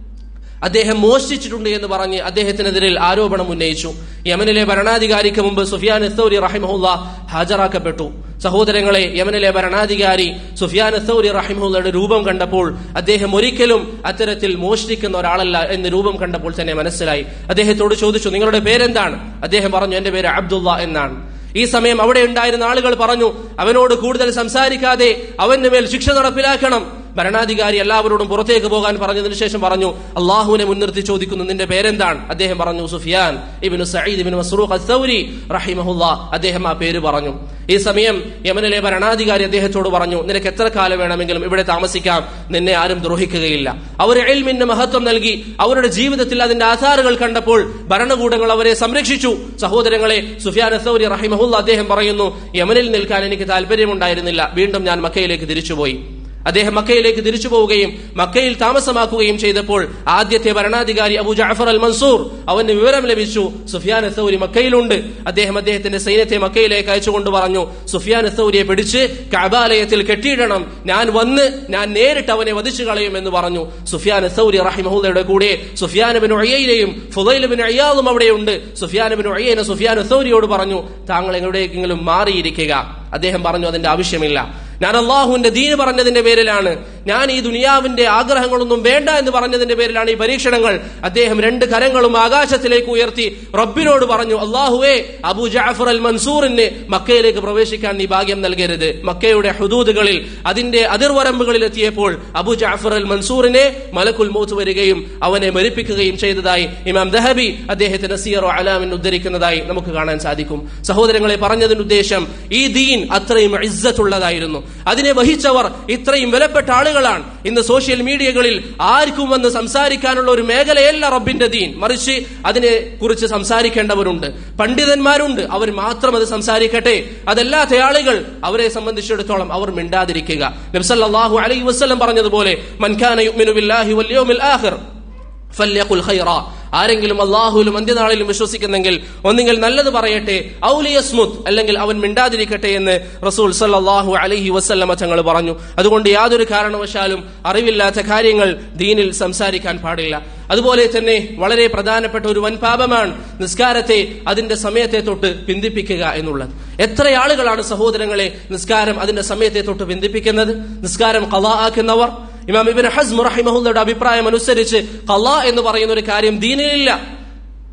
അദ്ദേഹം മോഷ്ടിച്ചിട്ടുണ്ട് എന്ന് പറഞ്ഞ് അദ്ദേഹത്തിനെതിരിൽ ആരോപണം ഉന്നയിച്ചു യമനിലെ ഭരണാധികാരിക്ക് മുമ്പ് സുഫിയാൻ എസ്തൗരി റഹിമഹുല്ല ഹാജരാക്കപ്പെട്ടു സഹോദരങ്ങളെ യമനിലെ ഭരണാധികാരി സുഫിയാൻ എസ്തൗരി റഹിമഹുല്ലയുടെ രൂപം കണ്ടപ്പോൾ അദ്ദേഹം ഒരിക്കലും അത്തരത്തിൽ മോഷ്ടിക്കുന്ന ഒരാളല്ല എന്ന് രൂപം കണ്ടപ്പോൾ തന്നെ മനസ്സിലായി അദ്ദേഹത്തോട് ചോദിച്ചു നിങ്ങളുടെ പേരെന്താണ് അദ്ദേഹം പറഞ്ഞു എന്റെ പേര് അബ്ദുള്ള എന്നാണ് ഈ സമയം അവിടെ ഉണ്ടായിരുന്ന ആളുകൾ പറഞ്ഞു അവനോട് കൂടുതൽ സംസാരിക്കാതെ അവന്റെ മേൽ ശിക്ഷ നടപ്പിലാക്കണം ഭരണാധികാരി എല്ലാവരോടും പുറത്തേക്ക് പോകാൻ പറഞ്ഞതിനു ശേഷം പറഞ്ഞു അള്ളാഹുവിനെ മുൻനിർത്തി ചോദിക്കുന്നു നിന്റെ പേരെന്താണ് അദ്ദേഹം പറഞ്ഞു സുഫിയാൻ ഇബിനു സയ്യിദ് ഇബിൻ മസ്റൂഖ് അസൗരി റഹിമഹുല്ല അദ്ദേഹം ആ പേര് പറഞ്ഞു ഈ സമയം യമനിലെ ഭരണാധികാരി അദ്ദേഹത്തോട് പറഞ്ഞു നിനക്ക് എത്ര കാലം വേണമെങ്കിലും ഇവിടെ താമസിക്കാം നിന്നെ ആരും ദ്രോഹിക്കുകയില്ല അവർ എൽമിന്റെ മഹത്വം നൽകി അവരുടെ ജീവിതത്തിൽ അതിന്റെ ആധാറുകൾ കണ്ടപ്പോൾ ഭരണകൂടങ്ങൾ അവരെ സംരക്ഷിച്ചു സഹോദരങ്ങളെ സുഫിയാൻ അസൗരി റഹിമഹുല്ല അദ്ദേഹം പറയുന്നു യമനിൽ നിൽക്കാൻ എനിക്ക് താല്പര്യമുണ്ടായിരുന്നില്ല വീണ്ടും ഞാൻ മക്കയിലേക്ക് തിരിച്ചുപോയി അദ്ദേഹം മക്കയിലേക്ക് തിരിച്ചു പോവുകയും മക്കയിൽ താമസമാക്കുകയും ചെയ്തപ്പോൾ ആദ്യത്തെ ഭരണാധികാരി അബു ജാഫർ അൽ മൻസൂർ അവന് വിവരം ലഭിച്ചു സുഫിയാൻ സൗരി മക്കയിലുണ്ട് അദ്ദേഹം അദ്ദേഹത്തിന്റെ സൈന്യത്തെ മക്കയിലേക്ക് അയച്ചുകൊണ്ട് പറഞ്ഞു സുഫിയാൻ സൗരിയെ പിടിച്ച് കബാലയത്തിൽ കെട്ടിയിടണം ഞാൻ വന്ന് ഞാൻ നേരിട്ട് അവനെ വധിച്ചു കളയുമെന്ന് പറഞ്ഞു സുഫിയാൻ സൗരി റഹിമഹുദയുടെ കൂടെ സുഫിയാൻ ബിൻ ഒയ്യയിലെയും ഫുദൈൽ ബിൻ അയ്യാദും അവിടെയുണ്ട് സുഫിയാൻ ബിൻ ഒയ്യനെ സുഫിയാൻ സൗരിയോട് പറഞ്ഞു താങ്കൾ എവിടെയെങ്കിലും മാറിയിരിക്കുക അദ്ദേഹം പറഞ്ഞു അതിന്റെ ആവശ്യമില്ല ഞാൻ അള്ളാഹുവിന്റെ ദീന് പറഞ്ഞതിന്റെ പേരിലാണ് ഞാൻ ഈ ദുനിയാവിന്റെ ആഗ്രഹങ്ങളൊന്നും വേണ്ട എന്ന് പറഞ്ഞതിന്റെ പേരിലാണ് ഈ പരീക്ഷണങ്ങൾ അദ്ദേഹം രണ്ട് കരങ്ങളും ആകാശത്തിലേക്ക് ഉയർത്തി റബ്ബിനോട് പറഞ്ഞു അള്ളാഹുവേ അബു ജാഫർ അൽ മൻസൂറിന് മക്കയിലേക്ക് പ്രവേശിക്കാൻ നീ ഭാഗ്യം നൽകരുത് മക്കയുടെ ഹുദൂദുകളിൽ അതിന്റെ അതിർവരമ്പുകളിൽ എത്തിയപ്പോൾ അബു ജാഫർ അൽ മൻസൂറിനെ മലക്കുൽ മൗത്ത് വരികയും അവനെ മരിപ്പിക്കുകയും ചെയ്തതായി ഇമാം ദഹബി അദ്ദേഹത്തിന്റെ സിയറോ അലാമിൻ ഉദ്ധരിക്കുന്നതായി നമുക്ക് കാണാൻ സാധിക്കും സഹോദരങ്ങളെ പറഞ്ഞതിന്റെ ഉദ്ദേശം ഈ ദീൻ അത്രയും ഇസ്സത്തുള്ളതായിരുന്നു അതിനെ വഹിച്ചവർ ഇത്രയും വിലപ്പെട്ട ആളുകളാണ് ഇന്ന് സോഷ്യൽ മീഡിയകളിൽ ആർക്കും വന്ന് സംസാരിക്കാനുള്ള ഒരു മേഖലയല്ല റബ്ബിന്റെ ദീൻ മറിച്ച് അതിനെ കുറിച്ച് സംസാരിക്കേണ്ടവരുണ്ട് പണ്ഡിതന്മാരുണ്ട് അവർ മാത്രം അത് സംസാരിക്കട്ടെ അതല്ലാത്ത ആളുകൾ അവരെ സംബന്ധിച്ചിടത്തോളം അവർ മിണ്ടാതിരിക്കുക നബ്സല്ലാഹു അലൈഹി വസ്ലം പറഞ്ഞതുപോലെ മൻഖാന യുഅ്മിനു ബില്ലാഹി വൽ യൗമിൽ ആഖിർ ഫല്യഖുൽ ഖൈറ ആരെങ്കിലും അള്ളാഹുലും അന്ത്യനാളിലും വിശ്വസിക്കുന്നെങ്കിൽ ഒന്നുകിൽ നല്ലത് പറയട്ടെ ഔലിയസ്മുത് അല്ലെങ്കിൽ അവൻ മിണ്ടാതിരിക്കട്ടെ എന്ന് റസൂൽ സല്ലാഹു അലഹി വസ്ല്ലമ തങ്ങൾ പറഞ്ഞു അതുകൊണ്ട് യാതൊരു കാരണവശാലും അറിവില്ലാത്ത കാര്യങ്ങൾ ദീനിൽ സംസാരിക്കാൻ പാടില്ല അതുപോലെ തന്നെ വളരെ പ്രധാനപ്പെട്ട ഒരു വൻ പാപമാണ് നിസ്കാരത്തെ അതിന്റെ സമയത്തെ തൊട്ട് പിന്തിപ്പിക്കുക എന്നുള്ളത് എത്ര ആളുകളാണ് സഹോദരങ്ങളെ നിസ്കാരം അതിന്റെ സമയത്തെ തൊട്ട് പിന്തിപ്പിക്കുന്നത് നിസ്കാരം കലാ ആക്കുന്നവർ ഇമാം ഇബിൻ ഹസ്മു റഹിമഹുല്ലയുടെ അഭിപ്രായം അനുസരിച്ച് കലാ എന്ന് പറയുന്ന ഒരു കാര്യം ദീനിലില്ല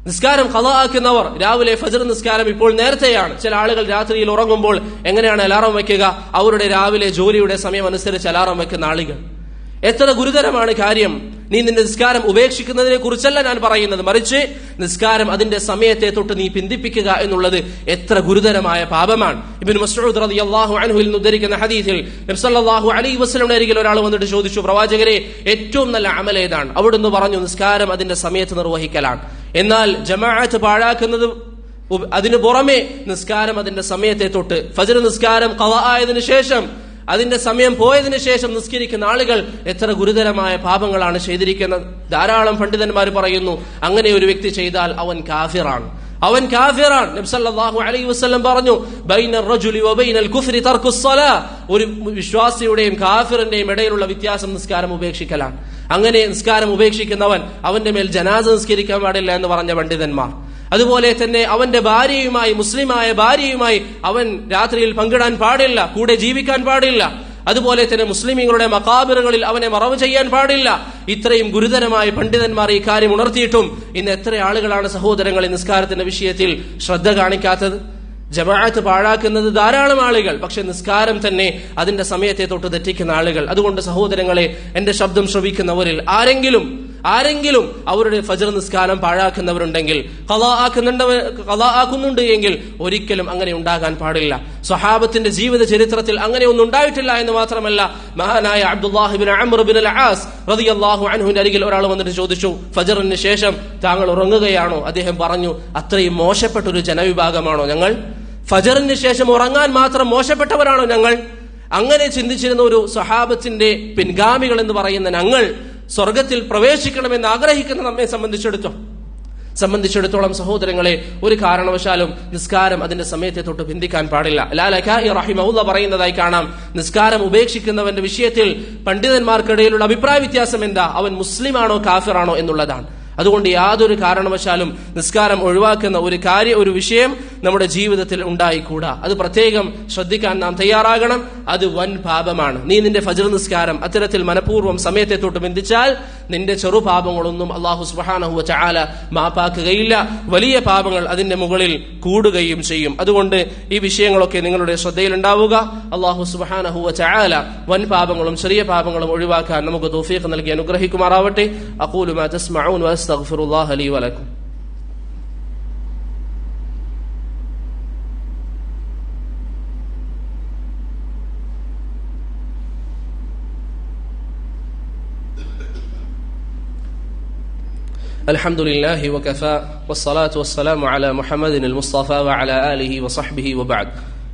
നിസ്കാരം കഥാക്കുന്നവർ രാവിലെ ഫജർ നിസ്കാരം ഇപ്പോൾ നേരത്തെയാണ് ചില ആളുകൾ രാത്രിയിൽ ഉറങ്ങുമ്പോൾ എങ്ങനെയാണ് അലാറം വയ്ക്കുക അവരുടെ രാവിലെ ജോലിയുടെ സമയം അനുസരിച്ച് അലാറം വയ്ക്കുന്ന ആളുകൾ എത്ര ഗുരുതരമാണ് കാര്യം നീ നിന്റെ നിസ്കാരം ഉപേക്ഷിക്കുന്നതിനെ കുറിച്ചല്ല ഞാൻ പറയുന്നത് മറിച്ച് നിസ്കാരം അതിന്റെ സമയത്തെ തൊട്ട് നീ പിന്തിപ്പിക്കുക എന്നുള്ളത് എത്ര ഗുരുതരമായ പാപമാണ് ഇബിൻ മസ്ഊദ് റളിയല്ലാഹു അൻഹുവിൽ നിന്ന് ഉദ്ധരിക്കുന്ന ഹദീസിൽ നബി സല്ലല്ലാഹു അലൈഹി വസല്ലമയുടെ അരികിൽ ഒരാൾ വന്നിട്ട് ചോദിച്ചു പ്രവാചകരെ ഏറ്റവും നല്ല അമൽ ഏതാണ് അവിടുന്ന് പറഞ്ഞു നിസ്കാരം അതിന്റെ സമയത്ത് നിർവഹിക്കലാണ് എന്നാൽ ജമാഅത്ത് പാഴാക്കുന്നത് ഉപ- അതിനു പുറമെ നിസ്കാരം അതിന്റെ സമയത്തെ തൊട്ട് ഫജ്ർ നിസ്കാരം ഖള ആയതിനു ശേഷം അതിന്റെ സമയം പോയതിനു ശേഷം നിസ്കരിക്കുന്ന ആളുകൾ എത്ര ഗുരുതരമായ പാപങ്ങളാണ് ചെയ്തിരിക്കുന്നത് ധാരാളം പണ്ഡിതന്മാർ പറയുന്നു അങ്ങനെ ഒരു വ്യക്തി ചെയ്താൽ അവൻ കാഫിറാണ് അവൻ കാഫിറാൻ നബ്സല്ലാഹു അലൈഹി വസല്ലം പറഞ്ഞു ബൈന റജുലി വബൈനൽ കുഫ്രി തർക്കുസ് സ്വലാ ഒരു വിശ്വാസിയുടെയും കാഫിറിന്റെയും ഇടയിലുള്ള വ്യത്യാസം നിസ്കാരം ഉപേക്ഷിക്കലാണ് അങ്ങനെ നിസ്കാരം ഉപേക്ഷിക്കുന്നവൻ അവന്റെ മേൽ ജനാസ നിസ്കരിക്കാൻ പാടില്ല എന്ന് പറഞ്ഞ പണ്ഡിതന്മാർ അതുപോലെ തന്നെ അവന്റെ ഭാര്യയുമായി മുസ്ലിമായ ഭാര്യയുമായി അവൻ രാത്രിയിൽ പങ്കിടാൻ പാടില്ല കൂടെ ജീവിക്കാൻ പാടില്ല അതുപോലെ തന്നെ മുസ്ലിമീങ്ങളുടെ മക്കാബിറുകളിൽ അവനെ മറവ് ചെയ്യാൻ പാടില്ല ഇത്രയും ഗുരുതരമായ പണ്ഡിതന്മാർ ഈ കാര്യം ഉണർത്തിയിട്ടും ഇന്ന് എത്ര ആളുകളാണ് സഹോദരങ്ങൾ ഈ നിസ്കാരത്തിന്റെ വിഷയത്തിൽ ശ്രദ്ധ കാണിക്കാത്തത് ജമാഅത്ത് പാഴാക്കുന്നത് ധാരാളം ആളുകൾ പക്ഷെ നിസ്കാരം തന്നെ അതിന്റെ സമയത്തെ തൊട്ട് തെറ്റിക്കുന്ന ആളുകൾ അതുകൊണ്ട് സഹോദരങ്ങളെ എന്റെ ശബ്ദം ശ്രവിക്കുന്നവരിൽ ആരെങ്കിലും ആരെങ്കിലും അവരുടെ ഫജർ നിസ്കാരം പാഴാക്കുന്നവരുണ്ടെങ്കിൽ കലാ ആക്കുന്നുണ്ടവർ കലാ ആക്കുന്നുണ്ട് എങ്കിൽ ഒരിക്കലും അങ്ങനെ ഉണ്ടാകാൻ പാടില്ല സ്വഹാബത്തിന്റെ ജീവിത ചരിത്രത്തിൽ അങ്ങനെ ഒന്നും ഉണ്ടായിട്ടില്ല എന്ന് മാത്രമല്ല മഹാനായ അബ്ദുല്ലാഹിബിൻ അമർബിൻ ആസ് റളിയല്ലാഹു അൻഹുവിന്റെ അരികിൽ ഒരാൾ വന്നിട്ട് ചോദിച്ചു ഫജറിന് ശേഷം താങ്കൾ ഉറങ്ങുകയാണോ അദ്ദേഹം പറഞ്ഞു അത്രയും മോശപ്പെട്ട ഒരു ജനവിഭാഗമാണോ ഞങ്ങൾ ഫജറിന് ശേഷം ഉറങ്ങാൻ മാത്രം മോശപ്പെട്ടവരാണോ ഞങ്ങൾ അങ്ങനെ ചിന്തിച്ചിരുന്ന ഒരു സ്വഹാബത്തിന്റെ പിൻഗാമികൾ എന്ന് പറയുന്ന ഞങ്ങൾ സ്വർഗത്തിൽ പ്രവേശിക്കണമെന്ന് ആഗ്രഹിക്കുന്ന നമ്മെ സംബന്ധിച്ചിടത്തോളം സംബന്ധിച്ചിടത്തോളം സഹോദരങ്ങളെ ഒരു കാരണവശാലും നിസ്കാരം അതിന്റെ സമയത്തെ തൊട്ട് ബന്ധിക്കാൻ പാടില്ല ലാലഖായി റഹിമൗല്ല പറയുന്നതായി കാണാം നിസ്കാരം ഉപേക്ഷിക്കുന്നവന്റെ വിഷയത്തിൽ പണ്ഡിതന്മാർക്കിടയിലുള്ള അഭിപ്രായ വ്യത്യാസം എന്താ അവൻ മുസ്ലിമാണോ കാഫിറാണോ എന്നുള്ളതാണ് അതുകൊണ്ട് യാതൊരു കാരണവശാലും നിസ്കാരം ഒഴിവാക്കുന്ന ഒരു കാര്യ ഒരു വിഷയം നമ്മുടെ ജീവിതത്തിൽ ഉണ്ടായിക്കൂടാ അത് പ്രത്യേകം ശ്രദ്ധിക്കാൻ നാം തയ്യാറാകണം അത് വൻ പാപമാണ് നീ നിന്റെ ഫജർ നിസ്കാരം അത്തരത്തിൽ മനഃപൂർവ്വം സമയത്തെ തൊട്ട് ബന്ധിച്ചാൽ നിന്റെ ചെറുപാപങ്ങളൊന്നും അള്ളാഹു സുബാനഹുവ ചാല മാപ്പാക്കുകയില്ല വലിയ പാപങ്ങൾ അതിന്റെ മുകളിൽ കൂടുകയും ചെയ്യും അതുകൊണ്ട് ഈ വിഷയങ്ങളൊക്കെ നിങ്ങളുടെ ശ്രദ്ധയിലുണ്ടാവുക അള്ളാഹു സുബാനഹുവ ചാല വൻ പാപങ്ങളും ചെറിയ പാപങ്ങളും ഒഴിവാക്കാൻ നമുക്ക് തോഫീഖ് നൽകി അനുഗ്രഹിക്കുമാറാവട്ടെ അക്കൂലുമാ തസ്മഊൻ വഅസ്തഗ്ഫിറുല്ലാഹ ലീ വലക്കും الحمد لله وكفى والصلاة والسلام على محمد المصطفى وعلى آله وصحبه وبعد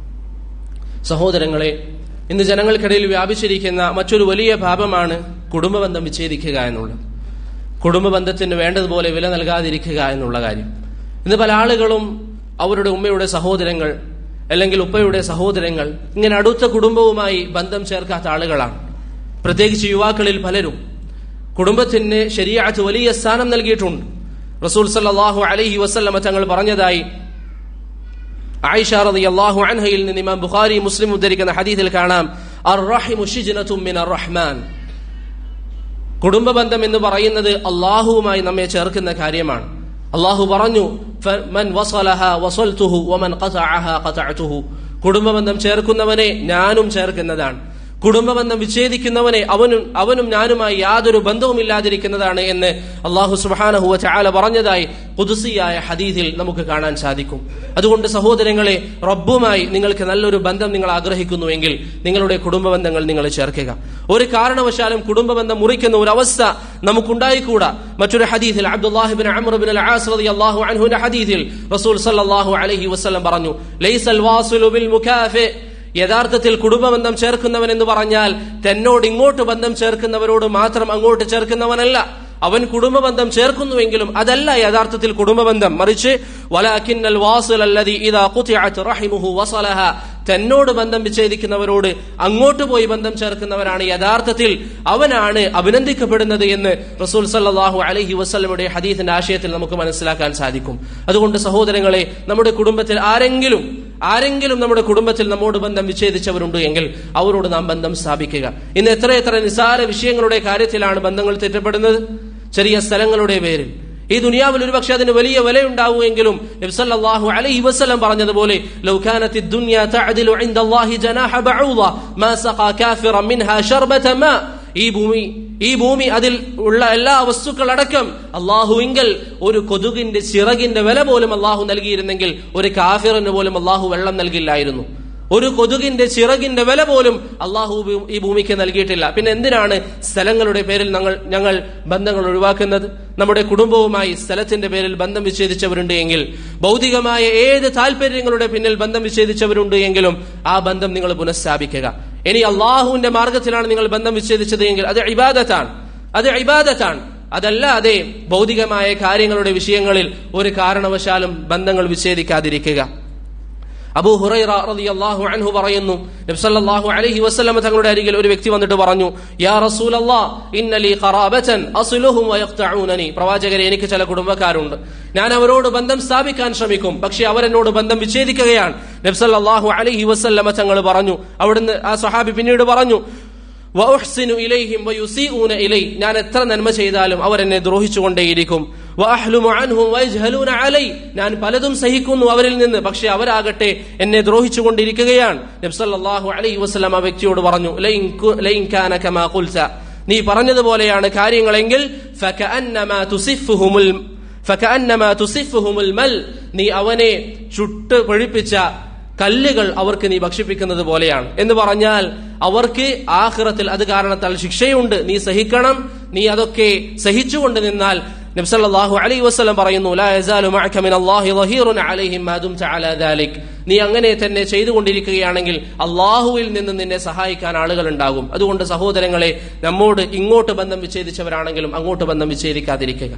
സഹോദരങ്ങളെ ഇന്ന് ജനങ്ങൾക്കിടയിൽ വ്യാപിച്ചിരിക്കുന്ന മറ്റൊരു വലിയ പാപമാണ് കുടുംബബന്ധം വിച്ഛേദിക്കുക എന്നുള്ളത് കുടുംബബന്ധത്തിന് വേണ്ടതുപോലെ വില നൽകാതിരിക്കുക എന്നുള്ള കാര്യം ഇന്ന് പല ആളുകളും അവരുടെ ഉമ്മയുടെ സഹോദരങ്ങൾ അല്ലെങ്കിൽ ഉപ്പയുടെ സഹോദരങ്ങൾ ഇങ്ങനെ അടുത്ത കുടുംബവുമായി ബന്ധം ചേർക്കാത്ത ആളുകളാണ് പ്രത്യേകിച്ച് യുവാക്കളിൽ പലരും കുടുംബത്തിന് ശരിയാത്ത് വലിയ സ്ഥാനം നൽകിയിട്ടുണ്ട് റസൂൽ സല്ലാഹു അലൈഹി വസല്ലമ തങ്ങൾ പറഞ്ഞതായി ആയിഷ റളിയല്ലാഹു അൻഹയിൽ നിന്ന് ഇമാം ബുഖാരി മുസ്ലിം ഉദ്ധരിക്കുന്ന ഹദീസിൽ കാണാം അർറഹിമു ഷിജ്നത്തും മിൻ അർറഹ്മാൻ കുടുംബ ബന്ധം എന്ന് പറയുന്നത് അള്ളാഹുവുമായി നമ്മെ ചേർക്കുന്ന കാര്യമാണ് അള്ളാഹു പറഞ്ഞു മൻ വസലഹ വസൽതുഹു വമൻ ഖതഅഹ ഖതഅതുഹു കുടുംബ ബന്ധം ചേർക്കുന്നവനെ ഞാനും ചേർക്കുന്നതാണ് കുടുംബബന്ധം വിച്ഛേദിക്കുന്നവനെ അവനും അവനും ഞാനുമായി യാതൊരു ബന്ധവുമില്ലാതിരിക്കുന്നതാണ് എന്ന് അള്ളാഹു സുബാനഹുവ ചാല പറഞ്ഞതായി പുതുസിയായ ഹദീദിൽ നമുക്ക് കാണാൻ സാധിക്കും അതുകൊണ്ട് സഹോദരങ്ങളെ റബ്ബുമായി നിങ്ങൾക്ക് നല്ലൊരു ബന്ധം നിങ്ങൾ ആഗ്രഹിക്കുന്നുവെങ്കിൽ നിങ്ങളുടെ കുടുംബബന്ധങ്ങൾ നിങ്ങൾ ചേർക്കുക ഒരു കാരണവശാലും കുടുംബബന്ധം മുറിക്കുന്ന ഒരു അവസ്ഥ നമുക്കുണ്ടായിക്കൂടാ മറ്റൊരു ഹദീദിൽ അബ്ദുല്ലാഹിബിൻ അമർബിൻ അള്ളാഹു അൻഹുന്റെ ഹദീദിൽ റസൂൽ സല്ലല്ലാഹു അലൈഹി വസല്ലം പറഞ്ഞു ലൈസൽ വാസിലു ബിൽ മുകാഫി യഥാർത്ഥത്തിൽ കുടുംബബന്ധം ചേർക്കുന്നവൻ എന്ന് പറഞ്ഞാൽ തന്നോട് ഇങ്ങോട്ട് ബന്ധം ചേർക്കുന്നവരോട് മാത്രം അങ്ങോട്ട് ചേർക്കുന്നവനല്ല അവൻ കുടുംബബന്ധം ചേർക്കുന്നുവെങ്കിലും അതല്ല യഥാർത്ഥത്തിൽ കുടുംബബന്ധം മറിച്ച് വലാക്കിന്നൽ വാസുലല്ലതി ഇദാ ഖുതിഅത് റഹിമുഹു വസലഹ തന്നോട് ബന്ധം വിച്ഛേദിക്കുന്നവരോട് അങ്ങോട്ട് പോയി ബന്ധം ചേർക്കുന്നവരാണ് യഥാർത്ഥത്തിൽ അവനാണ് അഭിനന്ദിക്കപ്പെടുന്നത് എന്ന് റസൂൽ സല്ലാഹു അലഹി വസ്ലമുടെ ഹദീസിന്റെ ആശയത്തിൽ നമുക്ക് മനസ്സിലാക്കാൻ സാധിക്കും അതുകൊണ്ട് സഹോദരങ്ങളെ നമ്മുടെ കുടുംബത്തിൽ ആരെങ്കിലും ആരെങ്കിലും നമ്മുടെ കുടുംബത്തിൽ നമ്മോട് ബന്ധം വിച്ഛേദിച്ചവരുണ്ട് എങ്കിൽ അവരോട് നാം ബന്ധം സ്ഥാപിക്കുക ഇന്ന് എത്ര എത്ര നിസാര വിഷയങ്ങളുടെ കാര്യത്തിലാണ് ബന്ധങ്ങൾ തെറ്റപ്പെടുന്നത് ചെറിയ സ്ഥലങ്ങളുടെ പേരിൽ ഈ ദുനിയാവിൽ ഒരുപക്ഷെ അതിന് വലിയ വിലയുണ്ടാവുമെങ്കിലും നബ്സല്ലാഹു അലൈഹി വസല്ലം പറഞ്ഞതുപോലെ ലൗ കാനത്തി ദുനിയ തഅദിലു ഇൻദല്ലാഹി ജനാഹ ബഊദ മാ സഖാ കാഫിറൻ മിൻഹാ ശർബത മാ ഈ ഭൂമി ഈ ഭൂമി അതിൽ ഉള്ള എല്ലാ വസ്തുക്കളടക്കം അള്ളാഹുവിങ്കൽ ഒരു കൊതുകിന്റെ ചിറകിന്റെ വില പോലും അള്ളാഹു നൽകിയിരുന്നെങ്കിൽ ഒരു കാഫിറിന് പോലും അള്ളാഹു വെള്ളം നൽകില്ലായിരുന്നു ഒരു കൊതുകിന്റെ ചിറകിന്റെ വില പോലും അള്ളാഹു ഈ ഭൂമിക്ക് നൽകിയിട്ടില്ല പിന്നെ എന്തിനാണ് സ്ഥലങ്ങളുടെ പേരിൽ ഞങ്ങൾ ഞങ്ങൾ ബന്ധങ്ങൾ ഒഴിവാക്കുന്നത് നമ്മുടെ കുടുംബവുമായി സ്ഥലത്തിന്റെ പേരിൽ ബന്ധം വിച്ഛേദിച്ചവരുണ്ട് എങ്കിൽ ഭൗതികമായ ഏത് താല്പര്യങ്ങളുടെ പിന്നിൽ ബന്ധം വിച്ഛേദിച്ചവരുണ്ട് എങ്കിലും ആ ബന്ധം നിങ്ങൾ പുനഃസ്ഥാപിക്കുക ഇനി അള്ളാഹുവിന്റെ മാർഗത്തിലാണ് നിങ്ങൾ ബന്ധം വിച്ഛേദിച്ചത് എങ്കിൽ അത് ഇബാദത്താണ് അത് ഇബാദത്താണ് അതല്ലാതെ ഭൗതികമായ കാര്യങ്ങളുടെ വിഷയങ്ങളിൽ ഒരു കാരണവശാലും ബന്ധങ്ങൾ വിച്ഛേദിക്കാതിരിക്കുക അബൂ ഹുറൈറ റളിയല്ലാഹു അൻഹു പറയുന്നു നബി സല്ലല്ലാഹു അലൈഹി വസല്ലം തങ്ങളുടെ അരികിൽ ഒരു വ്യക്തി വന്നിട്ട് പറഞ്ഞു യാ റസൂലല്ലാഹ് ഇന്ന ലീ ഖറാബതൻ അസ്ലുഹും വയഖ്തഊനനി പ്രവാചകരെ എനിക്ക് ചില കുടുംബക്കാരുണ്ട് ഞാൻ അവരോട് ബന്ധം സ്ഥാപിക്കാൻ ശ്രമിക്കും പക്ഷേ അവരെന്നോട് ബന്ധം വിച്ഛേദിക്കുകയാണ് നബി സല്ലല്ലാഹു അലൈഹി വസല്ലം തങ്ങൾ പറഞ്ഞു അവിടുന്ന് ആ സ്വഹാബി പിന്നീട് പറഞ്ഞു വഅഹ്സിനു ഇലൈഹിം വയുസീഊന ഇലൈ ഞാൻ എത്ര നന്മ ചെയ്താലും അവർ എന്നെ ദ്രോഹിച്ചുകൊണ്ടേയിരിക്കും വഅഹ്ലുമു അൻഹും വയജ്ഹലൂന അലൈ ഞാൻ പലതും സഹിക്കുന്നു അവരിൽ നിന്ന് പക്ഷേ അവരാകട്ടെ എന്നെ ദ്രോഹിച്ചുകൊണ്ടിരിക്കുകയാണ് നബി സല്ലല്ലാഹു അലൈഹി വസല്ലം ആ വ്യക്തിയോട് പറഞ്ഞു ലൈൻ കു- ലൈൻ കാന കമാ ഖുൽത നീ പറഞ്ഞതുപോലെയാണ് കാര്യങ്ങളെങ്കിൽ ഫകഅന്നമാ തുസിഫുഹുമുൽ ഫകഅന്നമാ തുസിഫുഹുമുൽ മൽ നീ അവനെ ചുട്ട് പഴിപ്പിച്ച കല്ലുകൾ അവർക്ക് നീ ഭക്ഷിപ്പിക്കുന്നത് പോലെയാണ് എന്ന് പറഞ്ഞാൽ അവർക്ക് ആഖിറത്തിൽ അത് കാരണത്താൽ ശിക്ഷയുണ്ട് നീ സഹിക്കണം നീ അതൊക്കെ സഹിച്ചുകൊണ്ട് നിന്നാൽ നബ്സല്ലാഹു അലൈ വസ്ലം പറയുന്നു "ലാ യസാലു മഅക മിനല്ലാഹി ളഹീറുൻ അലൈഹിം മാ ദുംത അലാ ദാലിക്." നീ അങ്ങനെ തന്നെ ചെയ്തുകൊണ്ടിരിക്കുകയാണെങ്കിൽ അള്ളാഹുവിൽ നിന്ന് നിന്നെ സഹായിക്കാൻ ആളുകൾ ഉണ്ടാകും അതുകൊണ്ട് സഹോദരങ്ങളെ നമ്മോട് ഇങ്ങോട്ട് ബന്ധം വിച്ഛേദിച്ചവരാണെങ്കിലും അങ്ങോട്ട് ബന്ധം വിച്ഛേദിക്കാതിരിക്കുക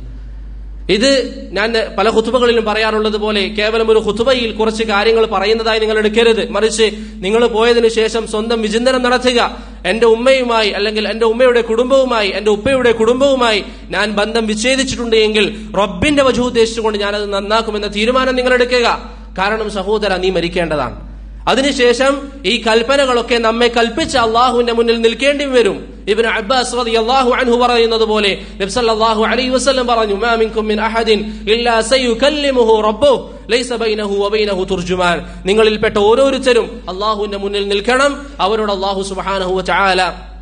ഇത് ഞാൻ പല ഹുത്തുബകളിലും പറയാറുള്ളത് പോലെ കേവലം ഒരു ഹുത്തുബയിൽ കുറച്ച് കാര്യങ്ങൾ പറയുന്നതായി നിങ്ങൾ എടുക്കരുത് മറിച്ച് നിങ്ങൾ പോയതിനു ശേഷം സ്വന്തം വിചിന്തനം നടത്തുക എന്റെ ഉമ്മയുമായി അല്ലെങ്കിൽ എന്റെ ഉമ്മയുടെ കുടുംബവുമായി എന്റെ ഉപ്പയുടെ കുടുംബവുമായി ഞാൻ ബന്ധം വിച്ഛേദിച്ചിട്ടുണ്ട് എങ്കിൽ റബ്ബിന്റെ വജു ഉദ്ദേശിച്ചുകൊണ്ട് ഞാനത് നന്നാക്കുമെന്ന തീരുമാനം നിങ്ങൾ എടുക്കുക കാരണം സഹോദര നീ മരിക്കേണ്ടതാണ് അതിനുശേഷം ഈ കൽപ്പനകളൊക്കെ നമ്മെ കൽപ്പിച്ച അള്ളാഹുവിന്റെ മുന്നിൽ നിൽക്കേണ്ടി വരും ഇബ്നു അബ്ബാസ് റളിയല്ലാഹു അൻഹു പറയുന്നത് പോലെ നബി സല്ലല്ലാഹു അലൈഹി വസല്ലം പറഞ്ഞു മാ മിൻകും മിൻ അഹദിൻ ഇല്ലാ സയുകല്ലിമുഹു റബ്ബുഹു ലൈസ ബൈനഹു വബൈനഹു തുർജുമാൻ നിങ്ങളിൽപ്പെട്ട ഓരോരുത്തരും അള്ളാഹുവിന്റെ മുന്നിൽ നിൽക്കണം അവരോട് അള്ളാഹു സുബ്ഹാനഹു വതആല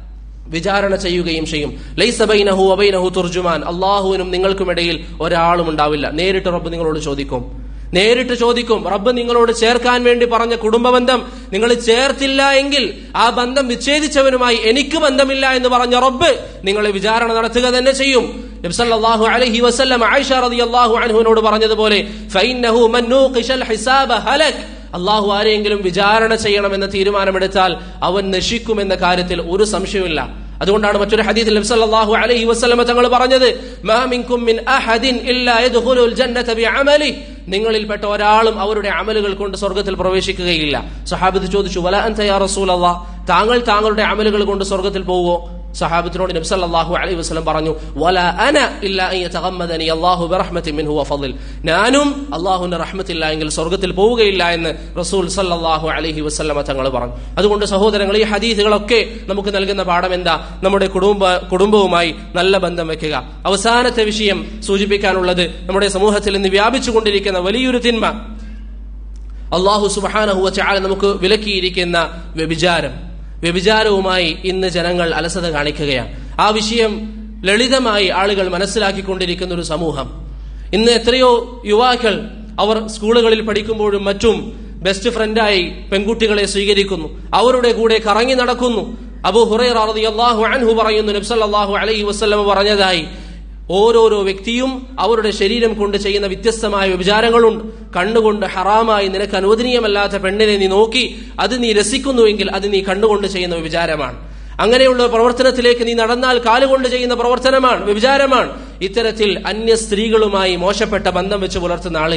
വിചാരണ ചെയ്യുകയും ചെയ്യും ലൈസ ബൈനഹു വബൈനഹു തുർജുമാൻ അള്ളാഹുവിനും നിങ്ങൾക്കുമിടയിൽ ഒരാളും ഉണ്ടാവില്ല നേരിട്ട് റബ്ബ് നിങ്ങളോട് ചോദിക്കും നേരിട്ട് ചോദിക്കും റബ്ബ് നിങ്ങളോട് ചേർക്കാൻ വേണ്ടി പറഞ്ഞ കുടുംബബന്ധം നിങ്ങൾ ചേർത്തില്ല എങ്കിൽ ആ ബന്ധം വിച്ഛേദിച്ചവനുമായി എനിക്ക് ബന്ധമില്ല എന്ന് പറഞ്ഞ റബ്ബ് നിങ്ങളെ വിചാരണ നടത്തുക തന്നെ ചെയ്യും നബ്സല്ലാഹു അലൈഹി വസല്ലം ആയിഷ റളിയല്ലാഹു അൻഹുവിനോട് പറഞ്ഞതുപോലെ ഫൈന്നഹു മൻ നൂഖിശൽ ഹിസാബ ഹലക് അള്ളാഹു ആരെങ്കിലും വിചാരണ ചെയ്യണമെന്ന തീരുമാനമെടുത്താൽ അവൻ നശിക്കുമെന്ന കാര്യത്തിൽ ഒരു സംശയമില്ല അതുകൊണ്ടാണ് മറ്റൊരു ഹദീസിൽ നബി സല്ലല്ലാഹു അലൈഹി വസല്ലമ തങ്ങൾ പറഞ്ഞത് മാ മിൻകും മിൻ അഹദിൻ ഇല്ലാ യദ്ഖുലുൽ ജന്നത ബിഅമലി നിങ്ങളിൽപ്പെട്ട ഒരാളും അവരുടെ അമലുകൾ കൊണ്ട് സ്വർഗത്തിൽ പ്രവേശിക്കുകയില്ല സഹാബത്ത് ചോദിച്ചു വല അൻത യാ റസൂലല്ലാഹ് താങ്കൾ താങ്കളുടെ അമലുകൾ കൊണ്ട് സ്വർഗത്തിൽ പോവോ സഹാബത്തിനോട് നബി സല്ലല്ലാഹു അലൈഹി വസല്ലം പറഞ്ഞു വല അന ഇല്ലാ അൻ യതഗമ്മദനി അല്ലാഹു ബിറഹ്മത്തിൻ മിൻഹു വഫളിൽ ഞാനും അല്ലാഹുവിന്റെ റഹ്മത്തില്ല എങ്കിൽ സ്വർഗത്തിൽ പോവുകയില്ല എന്ന് റസൂൽ സല്ലല്ലാഹു അലൈഹി വസല്ലമ തങ്ങൾ പറഞ്ഞു അതുകൊണ്ട് സഹോദരങ്ങൾ ഈ ഹദീസുകളൊക്കെ നമുക്ക് നൽകുന്ന പാഠം എന്താ നമ്മുടെ കുടുംബ കുടുംബവുമായി നല്ല ബന്ധം വെക്കുക അവസാനത്തെ വിഷയം സൂചിപ്പിക്കാനുള്ളത് നമ്മുടെ സമൂഹത്തിൽ ഇന്ന് വ്യാപിച്ചുകൊണ്ടിരിക്കുന്ന വലിയൊരു തിന്മ അള്ളാഹു സുബാനഹുവ ചാല നമുക്ക് വിലക്കിയിരിക്കുന്ന വ്യഭിചാരം വ്യഭിചാരവുമായി ഇന്ന് ജനങ്ങൾ അലസത കാണിക്കുകയാണ് ആ വിഷയം ലളിതമായി ആളുകൾ മനസ്സിലാക്കിക്കൊണ്ടിരിക്കുന്ന ഒരു സമൂഹം ഇന്ന് എത്രയോ യുവാക്കൾ അവർ സ്കൂളുകളിൽ പഠിക്കുമ്പോഴും മറ്റും ബെസ്റ്റ് ഫ്രണ്ടായി പെൺകുട്ടികളെ സ്വീകരിക്കുന്നു അവരുടെ കൂടെ കറങ്ങി നടക്കുന്നു അബു ഹുറൈറ റളിയല്ലാഹു അൻഹു പറയുന്നു നബ്സല്ലാഹു അലൈഹി വസല്ലമ പറഞ്ഞതായി ഓരോരോ വ്യക്തിയും അവരുടെ ശരീരം കൊണ്ട് ചെയ്യുന്ന വ്യത്യസ്തമായ വിചാരങ്ങളുണ്ട് കണ്ണുകൊണ്ട് ഹറാമായി നിനക്ക് അനുവദനീയമല്ലാത്ത പെണ്ണിനെ നീ നോക്കി അത് നീ രസിക്കുന്നുവെങ്കിൽ അത് നീ കണ്ണുകൊണ്ട് ചെയ്യുന്ന വിചാരമാണ് അങ്ങനെയുള്ള പ്രവർത്തനത്തിലേക്ക് നീ നടന്നാൽ കാലുകൊണ്ട് ചെയ്യുന്ന പ്രവർത്തനമാണ് വ്യഭിചാരമാണ് ഇത്തരത്തിൽ അന്യ സ്ത്രീകളുമായി മോശപ്പെട്ട ബന്ധം വെച്ച് പുലർത്തുന്ന ആളുകൾ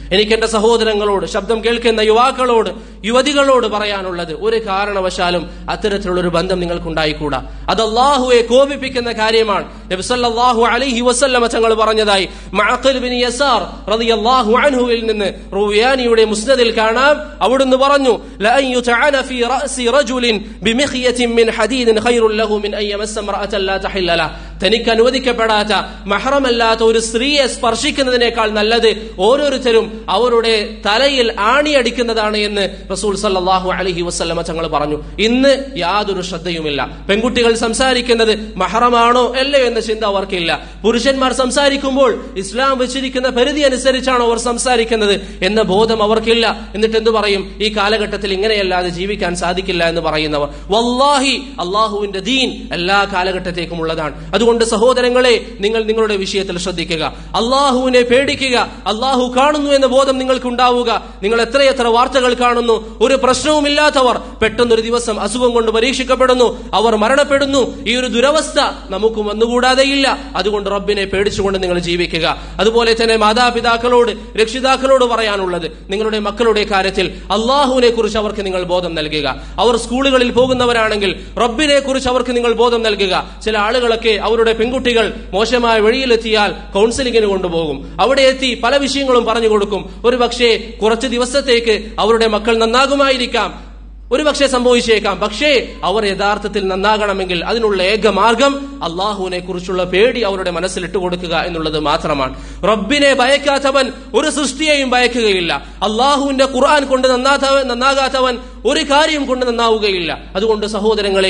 എനിക്ക് എന്റെ സഹോദരങ്ങളോട് ശബ്ദം കേൾക്കുന്ന യുവാക്കളോട് യുവതികളോട് പറയാനുള്ളത് ഒരു കാരണവശാലും അത്തരത്തിലുള്ള ഒരു ബന്ധം നിങ്ങൾക്കുണ്ടായിക്കൂടാ അത് അള്ളാഹുവെ കോപിപ്പിക്കുന്ന കാര്യമാണ് നബിസല്ലാഹു അലൈഹി വസല്ലമ തങ്ങൾ പറഞ്ഞതായി മഅഖിൽ ബിൻ യസാർ റളിയല്ലാഹു അൻഹുവിൽ നിന്ന് റുയാനിയുടെ മുസ്നദിൽ കാണാം അവിടുന്ന് പറഞ്ഞു ലഅൻ യുതഅന ഫീ റഅസി റജുലിൻ ബിമിഖ്യത്തിൻ മിൻ ഹദീദിൻ ഖൈറുൻ ലഹു മിൻ അൻ യമസ്സ ഇംറഅതൻ ലാ തഹില്ല ലഹ തനിക്ക് അനുവദിക്കപ്പെടാത്ത മഹറമല്ലാത്ത ഒരു സ്ത്രീയെ സ്പർശിക്കുന്നതിനേക്കാൾ നല്ലത് ഓരോരുത്തരും അവരുടെ തലയിൽ ആണിയടിക്കുന്നതാണ് എന്ന് റസൂൽ സല്ലല്ലാഹു അലൈഹി വസല്ലമ തങ്ങൾ പറഞ്ഞു ഇന്ന് യാതൊരു ശ്രദ്ധയുമില്ല പെൺകുട്ടികൾ സംസാരിക്കുന്നത് മഹറമാണോ അല്ലയോ എന്ന ചിന്ത അവർക്കില്ല പുരുഷന്മാർ സംസാരിക്കുമ്പോൾ ഇസ്ലാം വെച്ചിരിക്കുന്ന പരിധി അനുസരിച്ചാണോ അവർ സംസാരിക്കുന്നത് എന്ന ബോധം അവർക്കില്ല എന്നിട്ട് എന്തു പറയും ഈ കാലഘട്ടത്തിൽ ഇങ്ങനെയല്ലാതെ ജീവിക്കാൻ സാധിക്കില്ല എന്ന് പറയുന്നവർ വല്ലാഹി അള്ളാഹുവിന്റെ ദീൻ എല്ലാ കാലഘട്ടത്തേക്കും ഉള്ളതാണ് അതുകൊണ്ട് സഹോദരങ്ങളെ നിങ്ങൾ നിങ്ങളുടെ വിഷയത്തിൽ ശ്രദ്ധിക്കുക അള്ളാഹുവിനെ പേടിക്കുക അള്ളാഹു കാണുന്നു എന്ന ബോധം നിങ്ങൾക്ക് ഉണ്ടാവുക നിങ്ങൾ എത്രയെത്ര വാർത്തകൾ കാണുന്നു ഒരു പ്രശ്നവുമില്ലാത്തവർ പെട്ടെന്നൊരു ദിവസം അസുഖം കൊണ്ട് പരീക്ഷിക്കപ്പെടുന്നു അവർ മരണപ്പെടുന്നു ഈ ഒരു ദുരവസ്ഥ നമുക്ക് വന്നുകൂടാതെയില്ല അതുകൊണ്ട് റബ്ബിനെ പേടിച്ചുകൊണ്ട് നിങ്ങൾ ജീവിക്കുക അതുപോലെ തന്നെ മാതാപിതാക്കളോട് രക്ഷിതാക്കളോട് പറയാനുള്ളത് നിങ്ങളുടെ മക്കളുടെ കാര്യത്തിൽ അള്ളാഹുവിനെ കുറിച്ച് അവർക്ക് നിങ്ങൾ ബോധം നൽകുക അവർ സ്കൂളുകളിൽ പോകുന്നവരാണെങ്കിൽ റബ്ബിനെ കുറിച്ച് അവർക്ക് നിങ്ങൾ ബോധം നൽകുക ചില ആളുകളൊക്കെ അവരുടെ പെൺകുട്ടികൾ മോശമായ വഴിയിലെത്തിയാൽ കൗൺസിലിങ്ങിന് കൊണ്ടുപോകും അവിടെ എത്തി പല വിഷയങ്ങളും പറഞ്ഞു കൊടുക്കും ഒരു പക്ഷേ കുറച്ച് ദിവസത്തേക്ക് അവരുടെ മക്കൾ നന്നാകുമായിരിക്കാം ഒരു പക്ഷേ സംഭവിച്ചേക്കാം പക്ഷേ അവർ യഥാർത്ഥത്തിൽ നന്നാകണമെങ്കിൽ അതിനുള്ള ഏക മാർഗം അള്ളാഹുവിനെ കുറിച്ചുള്ള പേടി അവരുടെ മനസ്സിൽ ഇട്ടുകൊടുക്കുക എന്നുള്ളത് മാത്രമാണ് റബ്ബിനെ ഭയക്കാത്തവൻ ഒരു സൃഷ്ടിയെയും ഭയക്കുകയില്ല അള്ളാഹുവിന്റെ ഖുർആൻ കൊണ്ട് നന്നാത്തവൻ നന്നാകാത്തവൻ ഒരു കാര്യം കൊണ്ട് നന്നാവുകയില്ല അതുകൊണ്ട് സഹോദരങ്ങളെ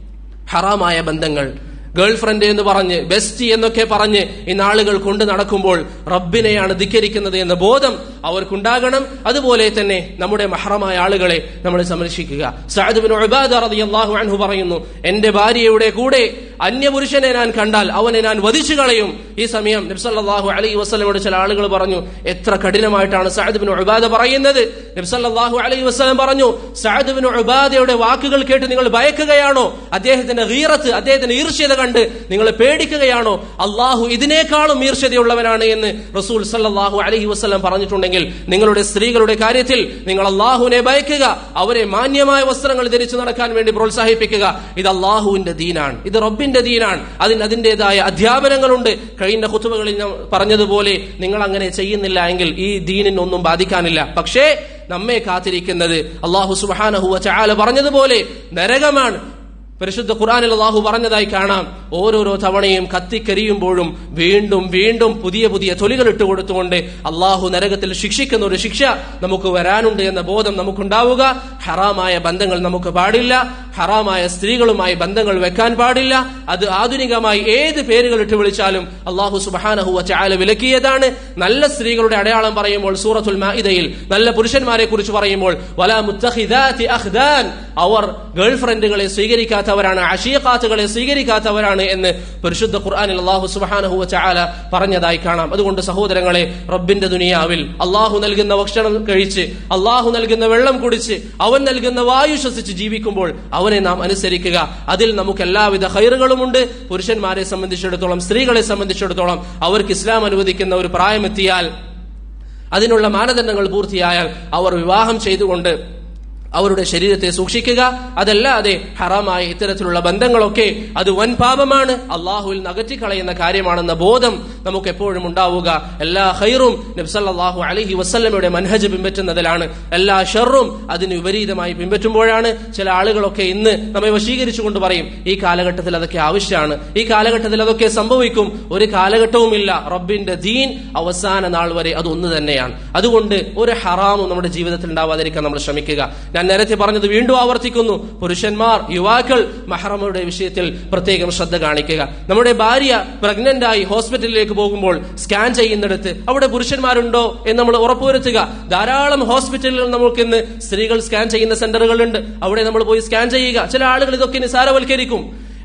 ഹറാമായ ബന്ധങ്ങൾ ഗേൾ ഫ്രണ്ട് എന്ന് പറഞ്ഞ് ബെസ്റ്റ് എന്നൊക്കെ പറഞ്ഞ് ഈ നാളുകൾ കൊണ്ട് നടക്കുമ്പോൾ റബ്ബിനെയാണ് ധിക്കരിക്കുന്നത് എന്ന ബോധം അവർക്കുണ്ടാകണം അതുപോലെ തന്നെ നമ്മുടെ മഹറമായ ആളുകളെ നമ്മൾ സംരക്ഷിക്കുക സഅദ്ബിൻ ഉബാദ റളിയല്ലാഹു അൻഹു പറയുന്നു എന്റെ ഭാര്യയുടെ കൂടെ അന്യപുരുഷനെ ഞാൻ കണ്ടാൽ അവനെ ഞാൻ വധിച്ചു കളയും ഈ സമയം നബ്സല്ലാഹു അലൈഹി വസ്ലമോട് ചില ആളുകൾ പറഞ്ഞു എത്ര കഠിനമായിട്ടാണ് സഅദ്ബിൻ ഉബാദ പറയുന്നത് നബ്സല്ലാഹു അലൈഹി വസ്ലം പറഞ്ഞു സഅദ്ബിൻ ഉബാദയുടെ വാക്കുകൾ കേട്ട് നിങ്ങൾ ഭയക്കുകയാണോ അദ്ദേഹത്തിന്റെ ഗീറത്ത് അദ്ദേഹത്തിന്റെ ഈർഷ്യത കണ്ട് നിങ്ങൾ പേടിക്കുകയാണോ അള്ളാഹു ഇതിനേക്കാളും ഈർഷ്യതയുള്ളവനാണ് എന്ന് റസൂൽ സല്ലാഹു അലഹി വസ്ലം പറഞ്ഞിട്ടുണ്ടെങ്കിൽ നിങ്ങളുടെ സ്ത്രീകളുടെ കാര്യത്തിൽ നിങ്ങൾ അള്ളാഹുവിനെ ഭയക്കുക അവരെ മാന്യമായ വസ്ത്രങ്ങൾ ധരിച്ചു നടക്കാൻ വേണ്ടി പ്രോത്സാഹിപ്പിക്കുക ഇത് അള്ളാഹുവിന്റെ ദീനാണ് ഇത് റബ്ബിന്റെ ദീനാണ് അതിന് അതിന്റേതായ അധ്യാപനങ്ങളുണ്ട് കഴിഞ്ഞ കുത്തുബകളിൽ ഞാൻ പറഞ്ഞതുപോലെ നിങ്ങൾ അങ്ങനെ ചെയ്യുന്നില്ല എങ്കിൽ ഈ ദീനിനൊന്നും ബാധിക്കാനില്ല പക്ഷേ നമ്മെ കാത്തിരിക്കുന്നത് അള്ളാഹു സുബാനഹുവ ചാല പറഞ്ഞതുപോലെ നരകമാണ് പരിശുദ്ധ ഖുറാനിൽ അള്ളാഹു പറഞ്ഞതായി കാണാം ഓരോരോ തവണയും കത്തിക്കരിയുമ്പോഴും വീണ്ടും വീണ്ടും പുതിയ പുതിയ തൊലികൾ ഇട്ടുകൊടുത്തുകൊണ്ട് അള്ളാഹു നരകത്തിൽ ശിക്ഷിക്കുന്ന ഒരു ശിക്ഷ നമുക്ക് വരാനുണ്ട് എന്ന ബോധം നമുക്കുണ്ടാവുക ഹറാമായ ബന്ധങ്ങൾ നമുക്ക് പാടില്ല ഹറാമായ സ്ത്രീകളുമായി ബന്ധങ്ങൾ വെക്കാൻ പാടില്ല അത് ആധുനികമായി ഏത് പേരുകൾ ഇട്ട് വിളിച്ചാലും അള്ളാഹു സുബാനഹുവ ചാല വിലക്കിയതാണ് നല്ല സ്ത്രീകളുടെ അടയാളം പറയുമ്പോൾ സൂറത്തുൽ മാഇദയിൽ നല്ല പുരുഷന്മാരെ കുറിച്ച് പറയുമ്പോൾ വലാ മുത്തഹിദാതി അഖ്ദാൻ അവർ ഗേൾ ഫ്രണ്ടുകളെ സ്വീകരിക്കാത്തവരാണ് അഷീഖാത്തുകളെ സ്വീകരിക്കാത്തവരാണ് എന്ന് പരിശുദ്ധ ഖുർആനിൽ അള്ളാഹു സുബാനഹു ചാല പറഞ്ഞതായി കാണാം അതുകൊണ്ട് സഹോദരങ്ങളെ റബ്ബിന്റെ ദുനിയാവിൽ അള്ളാഹു നൽകുന്ന ഭക്ഷണം കഴിച്ച് അള്ളാഹു നൽകുന്ന വെള്ളം കുടിച്ച് അവൻ നൽകുന്ന വായു ശ്വസിച്ച് ജീവിക്കുമ്പോൾ അവനെ നാം അനുസരിക്കുക അതിൽ നമുക്ക് എല്ലാവിധ ഹൈറുകളുമുണ്ട് പുരുഷന്മാരെ സംബന്ധിച്ചിടത്തോളം സ്ത്രീകളെ സംബന്ധിച്ചിടത്തോളം അവർക്ക് ഇസ്ലാം അനുവദിക്കുന്ന ഒരു പ്രായമെത്തിയാൽ അതിനുള്ള മാനദണ്ഡങ്ങൾ പൂർത്തിയായാൽ അവർ വിവാഹം ചെയ്തുകൊണ്ട് അവരുടെ ശരീരത്തെ സൂക്ഷിക്കുക അതല്ലാതെ ഹറാമായ ഇത്തരത്തിലുള്ള ബന്ധങ്ങളൊക്കെ അത് വൻ പാപമാണ് അള്ളാഹുവിൽ നകറ്റിക്കളയുന്ന കാര്യമാണെന്ന ബോധം നമുക്ക് എപ്പോഴും ഉണ്ടാവുക എല്ലാ ഹൈറും നബ്സല്ലാഹു അലഹി വസ്ല്ലമയുടെ മൻഹജ് പിൻപറ്റുന്നതിലാണ് എല്ലാ ഷെറും അതിന് വിപരീതമായി പിൻപറ്റുമ്പോഴാണ് ചില ആളുകളൊക്കെ ഇന്ന് നമ്മെ വശീകരിച്ചുകൊണ്ട് പറയും ഈ കാലഘട്ടത്തിൽ അതൊക്കെ ആവശ്യമാണ് ഈ കാലഘട്ടത്തിൽ അതൊക്കെ സംഭവിക്കും ഒരു കാലഘട്ടവുമില്ല റബ്ബിന്റെ ദീൻ അവസാന നാൾ വരെ അത് ഒന്ന് തന്നെയാണ് അതുകൊണ്ട് ഒരു ഹറാമും നമ്മുടെ ജീവിതത്തിൽ ഉണ്ടാവാതിരിക്കാൻ നമ്മൾ ശ്രമിക്കുക ഞാൻ നേരത്തെ പറഞ്ഞത് വീണ്ടും ആവർത്തിക്കുന്നു പുരുഷന്മാർ യുവാക്കൾ മഹറമയുടെ വിഷയത്തിൽ പ്രത്യേകം ശ്രദ്ധ കാണിക്കുക നമ്മുടെ ഭാര്യ പ്രഗ്നന്റ് ആയി ഹോസ്പിറ്റലിലേക്ക് പോകുമ്പോൾ സ്കാൻ ചെയ്യുന്നിടത്ത് അവിടെ പുരുഷന്മാരുണ്ടോ എന്ന് നമ്മൾ ഉറപ്പുവരുത്തുക ധാരാളം ഹോസ്പിറ്റലുകൾ നമുക്ക് ഇന്ന് സ്ത്രീകൾ സ്കാൻ ചെയ്യുന്ന സെന്ററുകളുണ്ട് അവിടെ നമ്മൾ പോയി സ്കാൻ ചെയ്യുക ചില ആളുകൾ ഇതൊക്കെ നിസാരവൽക്കരിക്കും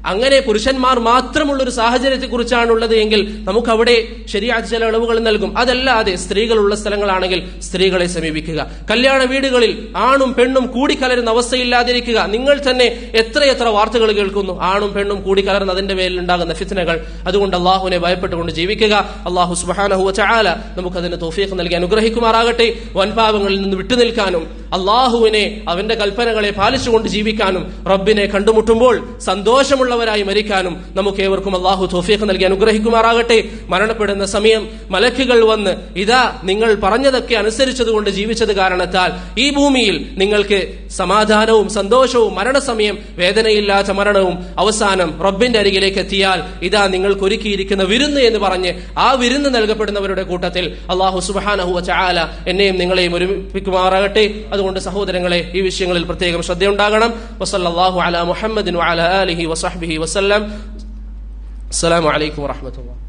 അങ്ങനെ പുരുഷന്മാർ മാത്രമുള്ള ഒരു സാഹചര്യത്തെ കുറിച്ചാണ് ഉള്ളത് എങ്കിൽ നമുക്ക് അവിടെ ശരിയാത്ത ചില ഇളവുകൾ നൽകും അതല്ലാതെ സ്ത്രീകളുള്ള സ്ഥലങ്ങളാണെങ്കിൽ സ്ത്രീകളെ സമീപിക്കുക കല്യാണ വീടുകളിൽ ആണും പെണ്ണും കൂടിക്കലരുന്ന അവസ്ഥയില്ലാതിരിക്കുക നിങ്ങൾ തന്നെ എത്രയെത്ര വാർത്തകൾ കേൾക്കുന്നു ആണും പെണ്ണും കൂടിക്കലർന്ന് അതിന്റെ പേരിൽ ഉണ്ടാകുന്ന ഫിത്തനകൾ അതുകൊണ്ട് അള്ളാഹുവിനെ ഭയപ്പെട്ടുകൊണ്ട് ജീവിക്കുക അള്ളാഹു സുബാനഹു ചാല നമുക്കതിന് തോഫീഖ് നൽകി അനുഗ്രഹിക്കുമാറാകട്ടെ വൻപാപങ്ങളിൽ നിന്ന് വിട്ടുനിൽക്കാനും അള്ളാഹുവിനെ അവന്റെ കൽപ്പനകളെ പാലിച്ചുകൊണ്ട് ജീവിക്കാനും റബ്ബിനെ കണ്ടുമുട്ടുമ്പോൾ സന്തോഷമുള്ളവരായി മരിക്കാനും നമുക്ക് ഏവർക്കും അള്ളാഹു തോഫീഖ് നൽകി അനുഗ്രഹിക്കുമാറാകട്ടെ മരണപ്പെടുന്ന സമയം മലക്കുകൾ വന്ന് ഇതാ നിങ്ങൾ പറഞ്ഞതൊക്കെ അനുസരിച്ചതുകൊണ്ട് ജീവിച്ചത് കാരണത്താൽ ഈ ഭൂമിയിൽ നിങ്ങൾക്ക് സമാധാനവും സന്തോഷവും മരണസമയം വേദനയില്ലാത്ത മരണവും അവസാനം റബ്ബിന്റെ അരികിലേക്ക് എത്തിയാൽ ഇതാ നിങ്ങൾക്ക് ഒരുക്കിയിരിക്കുന്ന വിരുന്ന് എന്ന് പറഞ്ഞ് ആ വിരുന്ന് നൽകപ്പെടുന്നവരുടെ കൂട്ടത്തിൽ അള്ളാഹു സുബാനഹുവ ചാല എന്നെയും നിങ്ങളെയും ഒരുമിപ്പിക്കുമാറാകട്ടെ അതുകൊണ്ട് സഹോദരങ്ങളെ ഈ വിഷയങ്ങളിൽ പ്രത്യേകം ശ്രദ്ധയുണ്ടാകണം വസല്ലാഹു അല മുഹമ്മദിൻ അല അലിഹി വസഹബിഹി വസ്ലം അസ്സലാമു അലൈക്കും വറഹമത്തുള്ള